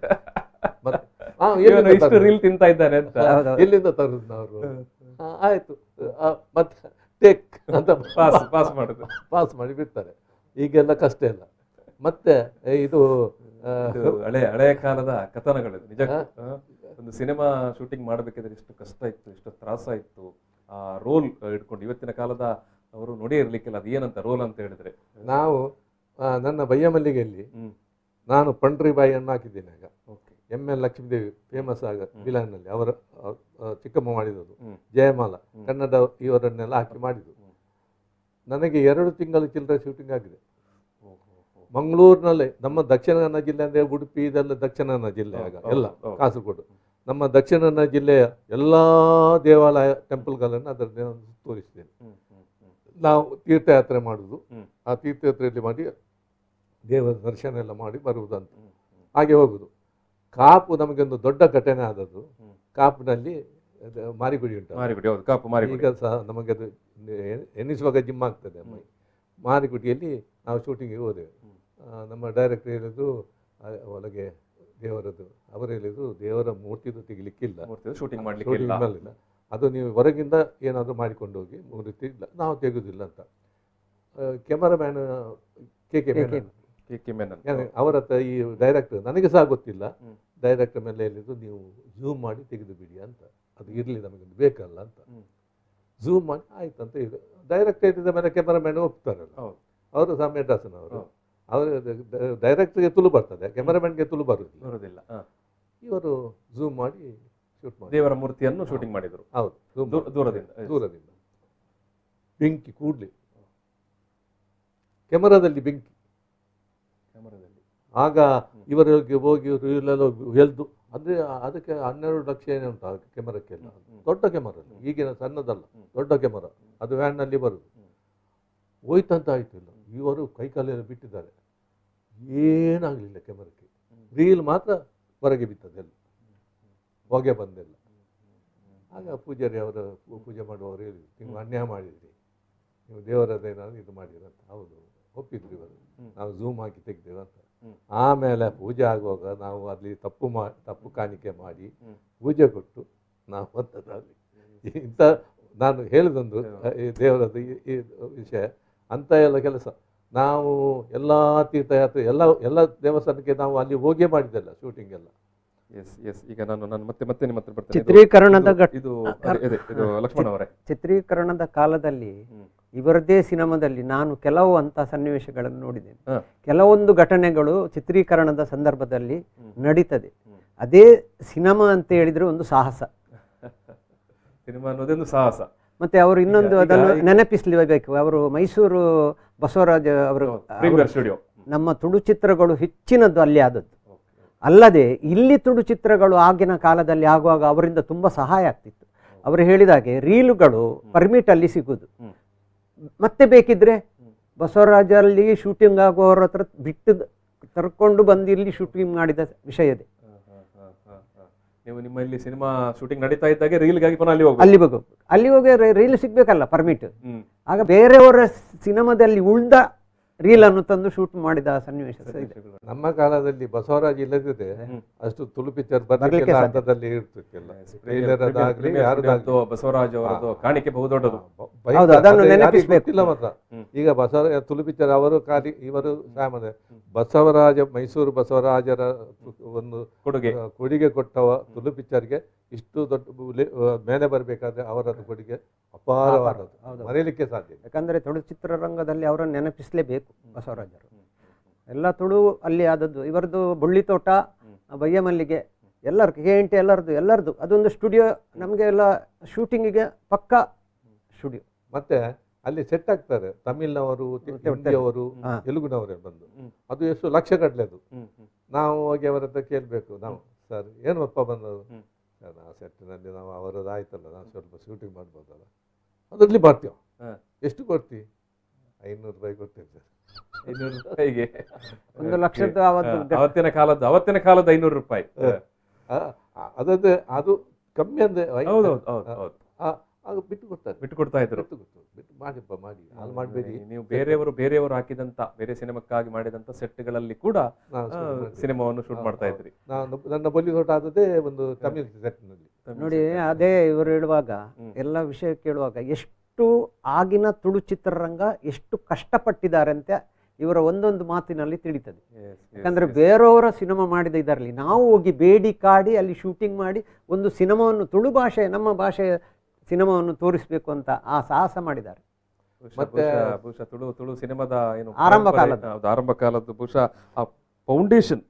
ಮತ್ತೆ ಆ, ಇವನು ಎಲ್ಲಿಂದ ಇಷ್ಟು ತರುದು? ರೀಲ್ ತಿಂತಾ ಇದ್ದಾನೆ ಅಂತ ಹೌದೌದು. ಎಲ್ಲಿಂದ ತರುದು ನಾವು ಆ, ಆಯ್ತು ಆ, ಮತ್ತೆ ಟೇಕ್ ಅಂತ ಪಾಸ್ ಪಾಸ್ ಮಾಡುದು ಪಾಸ್ ಮಾಡಿ ಬಿಡ್ತಾರೆ ಈಗೆಲ್ಲ ಕಷ್ಟ ಇಲ್ಲ ಮತ್ತೆ ಏ, ಇದು ಆ, ಇದು ಹಳೆ ಹಳೆಯ ಕಾಲದ ಕಥನಗಳು ನಿಜ ಒಂದು ಸಿನಿಮಾ ಶೂಟಿಂಗ್ ಮಾಡಬೇಕಾದ್ರೆ ಎಷ್ಟು ಕಷ್ಟ ಇತ್ತು ಎಷ್ಟು ತ್ರಾಸ ಇತ್ತು ಆ ರೋಲ್ ಇಟ್ಕೊಂಡು ಇವತ್ತಿನ ಕಾಲದ ಅವರು ನೋಡಿ ಇರ್ಲಿಕ್ಕಿಲ್ಲ ಅದು ಏನಂತ ರೋಲ್ ಅಂತ ಹೇಳಿದ್ರೆ ನಾವು ಆ, ನನ್ನ ಬಯ್ಯ ಮಲ್ಲಿಗೆಯಲ್ಲಿ ಹ್ಮ್ ನಾನು ಪಂಡ್ರಿ ಬಾಯಿಯನ್ನು ಹಾಕಿದ್ದೇನೆ ಆಗ okay M L Lakshmidevi famous ಆಗ ವಿಲಾನ್ನಲ್ಲಿ ಅವರ ಆ, ಆ, ಚಿಕ್ಕಮ್ಮ ಮಾಡಿದದು ಹ್ಮ್. ಜಯಮಾಲ ಕನ್ನಡ ಇವರನ್ನೆಲ್ಲ ಹಾಕಿ ಮಾಡಿದ್ದು ನನಗೆ ಎರಡು ತಿಂಗಳ ಚಿಲ್ಲರೆ ಶೂಟಿಂಗ್ ಆಗಿದೆ ಮಂಗಳೂರಿನಲ್ಲಿ ನಮ್ಮ ದಕ್ಷಿಣ ಕನ್ನಡ ಜಿಲ್ಲೆ ಅಂದರೆ ಉಡುಪಿ ಇದೆಲ್ಲ ದಕ್ಷಿಣ ಕನ್ನಡ ಜಿಲ್ಲೆ ಆಗ ಹೌದು, ಎಲ್ಲ ಹೌದು. ಕಾಸರಗೋಡು ನಮ್ಮ ದಕ್ಷಿಣ ಕನ್ನಡ ಜಿಲ್ಲೆಯ ಎಲ್ಲ ದೇವಾಲಯ ಟೆಂಪಲ್ಗಳನ್ನು ಅದರಲ್ಲಿ ನಾನು ತೋರಿಸಿದ್ದೇನೆ ಹ್ಮ್ ಹ್ಮ್ ಹ್ಮ್ ನಾವು ತೀರ್ಥಯಾತ್ರೆ ಮಾಡುವುದು ಹ್ಮ್. ಆ ತೀರ್ಥಯಾತ್ರೆಯಲ್ಲಿ ಮಾಡಿ ದೇವರ ದರ್ಶನ ಎಲ್ಲ ಮಾಡಿ ಬರುವುದಂತ ಹ್ಮ್ ಹ್ಮ್ ಹಾಗೆ ಹೋಗುದು ಕಾಪು ನಮಗೊಂದು ದೊಡ್ಡ ಘಟನೆ ಆದದ್ದು ಹ್ಮ್. ಕಾಪಿನಲ್ಲಿ ಅದು ಮಾರಿಗುಡಿ ಉಂಟು ಮಾರಿಗುಡಿ ಹೌದು ಕಾಪು ಮಾರಿಗುಡಿ ಈಗ ಸಹ ನಮಗೆ ಅದು ಎ- ಎನಿಸುವಾಗ ಜಿಮ್ ಆಗ್ತದೆ ಅಮ್ಮ ಮಾರಿಗುಡಿಯಲ್ಲಿ ನಾವು ಶೂಟಿಂಗಿಗೆ ಹೋದೆವು ಆ, ನಮ್ಮ ಡೈರೆಕ್ಟರ್ ಹೇಳಿದ್ರು ಆ, ಒಳಗೆ ದೇವರದ್ದು ಅವರು ಹೇಳಿದ್ರು ದೇವರ ಮೂರ್ತಿದು ತೆಗಿಲಿಕ್ಕಿಲ್ಲ ಮೂರ್ತಿ ಶೂಟಿಂಗ್ ಮಾಡ್ಲಿಕ್ಕೆ ಶೂಟಿಂಗ್ ಇಲ್ಲ ಮಾಡಲಿಲ್ಲ ಅದು ನೀವು ಹೊರಗಿಂದ ಏನಾದರೂ ಮಾಡಿಕೊಂಡು ಹೋಗಿ ಮೂರ್ತಿ ಇಲ್ಲ ನಾವು ತೆಗೆಯುವುದಿಲ್ಲ ಅಂತ cameraman K K Menon K K Menon ಯಾಕೆ ಅವರ ಹತ್ರ ಈ ಡೈರೆಕ್ಟರ್ ನನಗೆ ಸಹ ಗೊತ್ತಿಲ್ಲ ಹ್ಮ್. ಡೈರೆಕ್ಟರ್ ಮೇಲೆ ಹೇಳಿದ್ದು ನೀವು ಝೂಮ್ ಮಾಡಿ ತೆಗೆದು ಬಿಡಿ ಅಂತ ಅದು ಇರಲಿ ನಮಗೆ ಬೇಕಲ್ಲ ಅಂತ ಹ್ಮ್. ಝೂಮ್ ಮಾಡಿ ಆಯ್ತು ಅಂತ ಇದು ಡೈರೆಕ್ಟ್ ಹೇಳಿದ ಮೇಲೆ ಕ್ಯಾಮರಾಮ್ಯಾನ್ ಒಪ್ತಾರಲ್ಲ ಹೌದು ಅವರು ಸಹ ಮೆಡ್ರಾಸ್ನವರು ಹೌದು. ಅವರು ಡೈರೆಕ್ಟ್ಗೆ ತುಳು ಬರ್ತದೆ ಕ್ಯಾಮರಾಮನ್ಗೆ ತುಳು ಬರುದಿಲ್ಲ ಬರೋದಿಲ್ಲ ಹ. ಇವರು ಝೂಮ್ ಮಾಡಿ ಶೂಟ್ ಮಾಡಿ ದೇವರ ಮೂರ್ತಿಯನ್ನು ಶೂಟಿಂಗ್ ಮಾಡಿದ್ರು ಹೌದು zoom ದೂರ- ಮಾಡಿ. ದೂರದಿಂದ. ದೂರದಿಂದ ಬೆಂಕಿ ಕೂಡ್ಲಿ ಕೆಮರಾದಲ್ಲಿ ಬೆಂಕಿ ಕ್ಯಾಮರಾದಲ್ಲಿ ಆಗ ಇವರಿಗೆ ಹೋಗಿ ಇವರು ಇಲ್ಲೆಲ್ಲ ಎಲ್ದು ಅಂದ್ರೆ ಅದಕ್ಕೆ ಹನ್ನೆರಡು ಲಕ್ಷ ಏನೇ ಉಂಟು ಆ ಕೆಮರಕ್ಕೆಲ್ಲ ದೊಡ್ಡ ಕೆಮರ ಈಗಿನ ಸಣ್ಣದಲ್ಲ ದೊಡ್ಡ ಕೆಮರ ಅದು ವ್ಯಾನ್ನಲ್ಲಿ ಬರುದು ಹೋಯ್ತಂತ ಆಯ್ತು ಇಲ್ಲ ಇವರು ಕೈಕಾಲೆಲ್ಲ ಬಿಟ್ಟಿದ್ದಾರೆ ಏನಾಗಲಿಲ್ಲ ಕೆಮರಕ್ಕೆ ರೀಲ್ ಮಾತ್ರ ಹೊರಗೆ ಬಿತ್ತದೆಲ್ಲ ಹೊಗೆ ಬಂದೆಲ್ಲ ಆಗ ಪೂಜಾರಿ ಅವರ ಪೂ- ಪೂಜೆ ಮಾಡುವವರು ಹೇಳಿದ್ರು ನೀವು ಅನ್ಯಾಯ ಮಾಡಿದ್ರಿ ನೀವು ದೇವರದೇನಾದ್ರು ಇದು ಮಾಡಿದ್ರಿ ಅಂತ ಹೌದು ಒಪ್ಪಿದ್ರು ಇವರು ನಾವು ಝೂಮ್ ಹಾಕಿ ತೆಗ್ದೇವೆ ಅಂತ ಹ್ಮ್. ಆಮೇಲೆ ಪೂಜೆ ಆಗುವಾಗ ನಾವು ಅಲ್ಲಿ ತಪ್ಪು ಮಾ ತಪ್ಪು ಕಾಣಿಕೆ ಮಾಡಿ ಹ್ಮ್. ಪೂಜೆ ಕೊಟ್ಟು ನಾವು ಬಂದದಲ್ಲಿ ಇಂಥ ನಾನು ಹೇಳಿದೊಂದು ಈ ದೇವರದ್ದು ಈ ಈ ವಿಷಯ ಅಂಥ ಎಲ್ಲ ಕೆಲಸ ನಾವು ಎಲ್ಲ ತೀರ್ಥಯಾತ್ರೆ ಎಲ್ಲ ಎಲ್ಲ ದೇವಸ್ಥಾನಕ್ಕೆ ನಾವು ಅಲ್ಲಿ ಹೋಗೇ ಮಾಡಿದ್ದೆಲ್ಲ ಶೂಟಿಂಗ್ ಎಲ್ಲ ಎಸ್ ಎಸ್ ಈಗ ನಾನು ನಾನು ಮತ್ತೆ ಮತ್ತೆ ನಿಮ್ಮ ಹತ್ರ ಬರ್ತೇನೆ ಇದು- ಚಿತ್ರೀಕರಣದ ಇದು- ಘಟ್- ಇದು ಅದೇ, ಅದೇ, ಇದು ಲಕ್ಷ್ಮಣ ಅವರೇ ಚಿತ್ರೀಕರಣದ ಕಾಲದಲ್ಲಿ ಹ್ಮ್. ಇವರದೇ ಸಿನಿಮಾದಲ್ಲಿ ನಾನು ಕೆಲವು ಅಂತ ಸನ್ನಿವೇಶಗಳನ್ನು ನೋಡಿದ್ದೇನೆ ಹ. ಕೆಲವೊಂದು ಘಟನೆಗಳು ಚಿತ್ರೀಕರಣದ ಸಂದರ್ಭದಲ್ಲಿ ಹ್ಮ್. ನಡೀತದೆ ಹ್ಮ್. ಅದೇ ಸಿನಿಮಾ ಅಂತ ಹೇಳಿದ್ರೆ ಒಂದು ಸಾಹಸ ಸಿನಿಮಾ ಅನ್ನೋದೊಂದು ಸಾಹಸ ಮತ್ತೆ ಅವರು ಇನ್ನೊಂದು ಈಗ- ಅದನ್ನು ಈಗ- ನೆನಪಿಸಲೇಬೇಕು ಅವರು ಮೈಸೂರು ಬಸವರಾಜ ಅವರು ಪ್ರೀಮಿಯರ್ ಸ್ಟುಡಿಯೋ ನಮ್ಮ ತುಳು ಚಿತ್ರಗಳು ಹೆಚ್ಚಿನದ್ದು ಅಲ್ಲಿ ಆದದ್ದು ಅಲ್ಲದೆ ಇಲ್ಲಿ ತುಳು ಚಿತ್ರಗಳು ಆಗಿನ ಕಾಲದಲ್ಲಿ ಆಗುವಾಗ ಅವರಿಂದ ತುಂಬ ಸಹಾಯ ಆಗ್ತಿತ್ತು ಅವರು ಹೇಳಿದಾಗೆ ರೀಲುಗಳು ಪರ್ಮಿಟ್ ಅಲ್ಲಿ ಸಿಗುದು ಹ್ಮ್. ಮತ್ತೆ ಬೇಕಿದ್ರೆ ಬಸವರಾಜಲ್ಲಿ ಶೂಟಿಂಗ್ ಆಗುವವರ ಹತ್ರ ಬಿಟ್ಟು ತರ್ಕೊಂಡು ಬಂದು ಇಲ್ಲಿ ಶೂಟಿಂಗ್ ಮಾಡಿದ ವಿಷಯ ಇದೆ ನೀವು ನಿಮ್ಮ ಇಲ್ಲಿ ಸಿನಿಮಾ ಶೂಟಿಂಗ್ ನಡೀತಾ ಇದ್ದಾಗೆ ರೀಲ್ಗಾಗಿ ಪುನಃ ಅಲ್ಲಿ ಹೋಗ್ಬೇಕು ಅಲ್ಲಿ ಹೋಗು ಅಲ್ಲಿ ಹೋಗಿ ರೀಲ್ ಸಿಗ್ಬೇಕಲ್ಲ ಪರ್ಮಿಟ್ ಹ್ಮ್ ಆಗ ಬೇರೆಯವರ ಸಿನಿಮಾದಲ್ಲಿ ಉಳ್ದ ರೀಲ್ ಅನ್ನು ತಂದು ಶೂಟ್ ಮಾಡಿದ ಸನ್ನಿವೇಶ ಸಹ ಇದೆ ನಮ್ಮ ಕಾಲದಲ್ಲಿ ಬಸವರಾಜ್ ಇಲ್ಲದಿದ್ರೆ ಅಷ್ಟು ತುಳು ಪಿಕ್ಚರ್ ಬರ್ಲಿಕ್ಕೆಲ್ಲ ಬರ್ಲಿಕ್ಕೆ ಸಾಧ್ಯ. ಹಂತದಲ್ಲಿ ಇರ್ತಿಕ್ಕೆಲ್ಲ ಪ್ರೀಮಿಯರ್- ಟ್ರೈಲರ್ ಅದಾಗ್ಲಿ ಪ್ರೀಮಿಯರ್ ಯಾರದಾಗ್ಲಿ ಸ್ಟುಡಿಯೋದ್ದು ಬಸವರಾಜ್ ಅವರದ್ದು ಕಾಣಿಕೆ ಬಹುದೊಡ್ಡದು ಭಯ- ಹೌದು, ಅದನ್ನು ಅದು ಯಾರಿಗೂ ನೆನಪಿಸ್ಬೇಕು. ಗೊತ್ತಿಲ್ಲ ಮಾತ್ರ ಹ್ಮ್. ಈಗ ಬಸವರಾಜ ತುಳು ಪಿಕ್ಚರ್ ಅವರು ಖಾಲಿ ಇವರು ಸಾಮಾನ್ಯ ಬಸವರಾಜ ಮೈಸೂರು ಬಸವರಾಜರ ಒಂದು ಕೊಡುಗೆ ಆ, ಕೊಡುಗೆ ಕೊಟ್ಟವ ತುಳು ಪಿಕ್ಚರ್ಗೆ ಇಷ್ಟು ದೊಡ್ಡ ಲೆ- ಆ, ಮೇಲೆ ಬರಬೇಕಾದ್ರೆ ಅವರ ಕೊಡುಗೆ ಅಪಾರವಾದದ್ದು ಹೌದು. ಮರೆಯಲಿಕ್ಕೆ ಸಾಧ್ಯ ಇಲ್ಲ. ಯಾಕಂದ್ರೆ ತುಳು ಚಿತ್ರರಂಗದಲ್ಲಿ ಅವರನ್ನು ನೆನಪಿಸಲೇಬೇಕು ಬಸವರಾಜರು ಎಲ್ಲ ತುಳು ಅಲ್ಲಿ ಆದದ್ದು ಇವರದ್ದು ಬುಳ್ಳಿ ತೋಟ ಬಯ್ಯ ಮಲ್ಲಿಗೆ ಎಲ್ಲರ ಕೆ ಎನ್ ಟಿ ಎಲ್ಲರದ್ದು ಎಲ್ಲರದ್ದು ಅದೊಂದು ಸ್ಟುಡಿಯೋ ನಮಗೆ ಎಲ್ಲ ಶೂಟಿಂಗಿಗೆ ಪಕ್ಕ ಸ್ಟುಡಿಯೋ ಮತ್ತೆ ಅಲ್ಲಿ ಸೆಟ್ ಆಗ್ತಾರೆ ತಮಿಳ್ನವರು ಮತ್ತೆ ಹಿಂದಿಯವರು ಹಾ. ತೆಲುಗುನವರೇ ಬಂದು ಹ್ಮ್. ಅದು ಎಷ್ಟು ಲಕ್ಷ ಗಟ್ಟಲೆ ಅದು ಹ್ಮ್ ಹ್ಮ್ ನಾವು ಹೋಗಿ ಅವರ ಹತ್ರ ಕೇಳಬೇಕು ನಾವು ಸರ್ ಏನು ಅಪ್ಪ ಬಂದದ್ದು ಹ್ಮ್. ಸರ್ ನಾವು ಸೆಟ್ಟಿನಲ್ಲಿ ನಾವು ಅವರದ್ದು ಆಯ್ತಲ್ಲ ನಾವು ಸ್ವಲ್ಪ ಶೂಟಿಂಗ್ ಮಾಡ್ಬೋದಲ್ಲ ಅದರಲ್ಲಿ ಮಾಡ್ತೀವಿ ಹಾ. ಎಷ್ಟು ಕೊಡ್ತಿ ಐನೂರು ರೂಪಾಯಿ ಕೊಡ್ತೀವಿ ಸರ್ ಐನೂರು ರೂಪಾಯಿಗೆ ಒಂದು ಲಕ್ಷದ್ದು ಅವತ್ತು ಹಾ, ಅವತ್ತಿನ ಕಾಲದ್ದು ಅವತ್ತಿನ ಕಾಲದ ಐನೂರು ರೂಪಾಯಿ ಆ, ಆ, ಅದದ್ದು ಅದು ಕಮ್ಮಿ ಅಂದ್ರೆ ಐ- ಹೌದು ಹೌದು ಹೌದು ಹೌದು ಆ, ಅದು ಬಿಟ್ಟು ಕೊಡ್ತಾರೆ ಬಿಟ್ಟು ಕೊಡ್ತಾ ಇದ್ರು ಬಿಟ್ಟು ಕೊಡ್ತಾರೆ. ಬಿಟ್ಟು ಮಾಡಿಪ್ಪ ಮಾಡಿ ಹಾಳು ಮಾಡಬೇಡಿ ನೀವು ಬೇರೆಯವರು ಬೇರೆಯವರು ಹಾಕಿದಂತ ಬೇರೆ ಸಿನಿಮಾಕ್ಕಾಗಿ ಮಾಡಿದಂತ ಸೆಟ್ಗಳಲ್ಲಿ ಕೂಡ ನಾವು ಆ, ಶುರು ಮಾಡಿದ್ವಿ. ಸಿನಿಮಾವನ್ನು ಶೂಟ್ ಮಾಡ್ತಾ ಇದ್ರಿ ನಾನು ನನ್ನ ಬೊಲಿವುಡ್ ಆದದ್ದೇ ಒಂದು ತಮಿಳ್ ಸೆಟ್ನಲ್ಲಿ ನೋಡಿ ಅದೇ ಇವರು ಹೇಳುವಾಗ ಹ್ಮ್. ಎಲ್ಲ ವಿಷಯ ಕೇಳುವಾಗ ಎಷ್ಟು ಆಗಿನ ತುಳು ಚಿತ್ರರಂಗ ಎಷ್ಟು ಕಷ್ಟಪಟ್ಟಿದ್ದಾರೆ ಅಂತ ಇವರ ಒಂದೊಂದು ಮಾತಿನಲ್ಲಿ ತಿಳಿತದೆ Yes, yes, ಯಾಕಂದ್ರೆ yes. ಬೇರೆಯವರ ಸಿನಿಮಾ ಮಾಡಿದ ಇದರಲ್ಲಿ ನಾವು ಹೋಗಿ ಬೇಡಿ ಕಾಡಿ ಅಲ್ಲಿ ಶೂಟಿಂಗ್ ಮಾಡಿ ಒಂದು ಸಿನಿಮಾವನ್ನು ತುಳು ಭಾಷೆ ನಮ್ಮ ಭಾಷೆಯ ಸಿನಿಮಾವನ್ನು ತೋರಿಸಬೇಕು ಅಂತ ಆ ಸಾಹಸ ಮಾಡಿದ್ದಾರೆ ಬಹುಶಃ- ಮತ್ತೆ- ಬಹುಶಃ ಬಹುಶಃ ತುಳು ತುಳು ಸಿನಿಮಾದ ಏನು ಆರಂಭ ಪರಂಪರೆ- ಕಾಲದ್ದು. ಹೌದು, ಆರಂಭ ಕಾಲದ್ದು ಬಹುಶಃ ಆ ಫೌಂಡೇಶನ್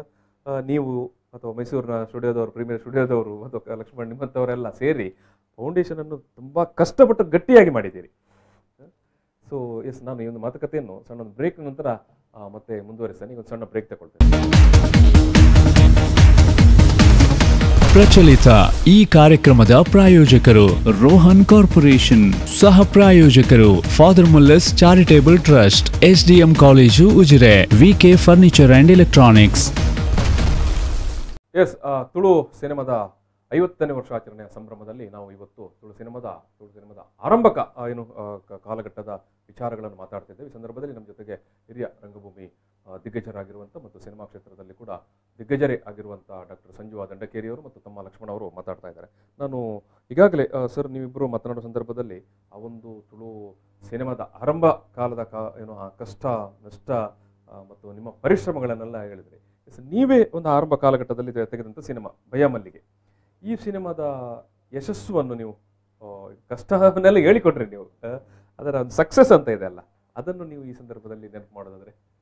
ನೀವು ಅಥವಾ ಮೈಸೂರಿನ ಸ್ಟುಡಿಯೋದವರು ಪ್ರೀಮಿಯರ್ ಸ್ಟುಡಿಯೋದವರು ಅಥವಾ ಲಕ್ಷ್ಮಣ್ ನಿಮ್ಮಂಥವರೆಲ್ಲ ಸೇರಿ ಫೌಂಡೇಶನ್ ಅನ್ನು ತುಂಬಾ ಕಷ್ಟಪಟ್ಟು ಗಟ್ಟಿಯಾಗಿ ಮಾಡಿದ್ದೀರಿ ಸೊ ಎಸ್ ನಾನು ಈ ಒಂದು ಮಾತುಕತೆಯನ್ನು ಸಣ್ಣ ಒಂದು ಬ್ರೇಕ್ ನಂತರ ಆ, ಮತ್ತೆ ಮುಂದುವರಿಸ್ತಾನೆ ಈಗ ಒಂದು ಸಣ್ಣ ಬ್ರೇಕ್ ತಗೊಳ್ತೇನೆ ಪ್ರಚಲಿತ ಈ ಕಾರ್ಯಕ್ರಮದ ಪ್ರಾಯೋಜಕರು ರೋಹನ್ ಕಾರ್ಪೊರೇಷನ್ ಸಹ ಪ್ರಾಯೋಜಕರು father Mullers charitable trust SDM college Ujire VK furniture and electronics yes Tulu ಸಿನಿಮಾದ ಐವತ್ತನೇ ವರ್ಷಾಚರಣೆಯ ಸಂಭ್ರಮದಲ್ಲಿ ನಾವು ಇವತ್ತು ತುಳು ಸಿನಿಮಾದ ತುಳು ಸಿನಿಮಾದ ಆರಂಭಕ ಆ, ಏನು ಆ, ಕ- ಕಾಲಘಟ್ಟದ ವಿಚಾರಗಳನ್ನು ಮಾತಾಡ್ತಿದ್ದೇವೆ ಈ ಸಂದರ್ಭದಲ್ಲಿ ನಮ್ಮ ಜೊತೆಗೆ ಹಿರಿಯ ರಂಗಭೂಮಿ ಆ, ದಿಗ್ಗಜರಾಗಿರುವಂಥ ಮತ್ತು ಸಿನಿಮಾ ಕ್ಷೇತ್ರದಲ್ಲಿ ಕೂಡ ದಿಗ್ಗಜರೇ ಆಗಿರುವಂಥ ಡಾಕ್ಟರ್ ಸಂಜುವ ದಂಡಕೇರಿಯವರು ಮತ್ತು ತಮ್ಮ ಲಕ್ಷ್ಮಣ ಅವರು ಮಾತಾಡ್ತಾ ಇದ್ದಾರೆ ನಾನು ಈಗಾಗಲೇ ಸರ್ ನೀವಿಬ್ಬರು ಮಾತನಾಡೋ ಸಂದರ್ಭದಲ್ಲಿ ಆ ಒಂದು ತುಳು ಸಿನಿಮಾದ ಆರಂಭ ಕಾಲದ ಕಾ ಏನು ಆ ಕಷ್ಟ ನಷ್ಟ ಆ, ಮತ್ತು ನಿಮ್ಮ ಪರಿಶ್ರಮಗಳನ್ನೆಲ್ಲ ಹೇಳಿದ್ರಿ ಎಸ್, ನೀವೇ ಒಂದು ಆರಂಭ ಕಾಲಘಟ್ಟದಲ್ಲಿ ತೆಗೆ- ತೆಗೆದಂಥ ಸಿನಿಮಾ ಭಯಮಲ್ಲಿಗೆ ಈ ಸಿನಿಮಾದ ಯಶಸ್ಸನ್ನು ನೀವು ಆ, ಕಷ್ಟವನ್ನೆಲ್ಲ ಹೇಳಿಕೊಟ್ರಿ ನೀವು ಆ, ಅದರ ಒಂದು ಸಕ್ಸಸ್ ಅಂತ ಇದೆ ಅಲ್ಲ ಅದನ್ನು ನೀವು ಈ ಸಂದರ್ಭದಲ್ಲಿ ನೆನಪು ಮಾಡೋದಾದ್ರೆ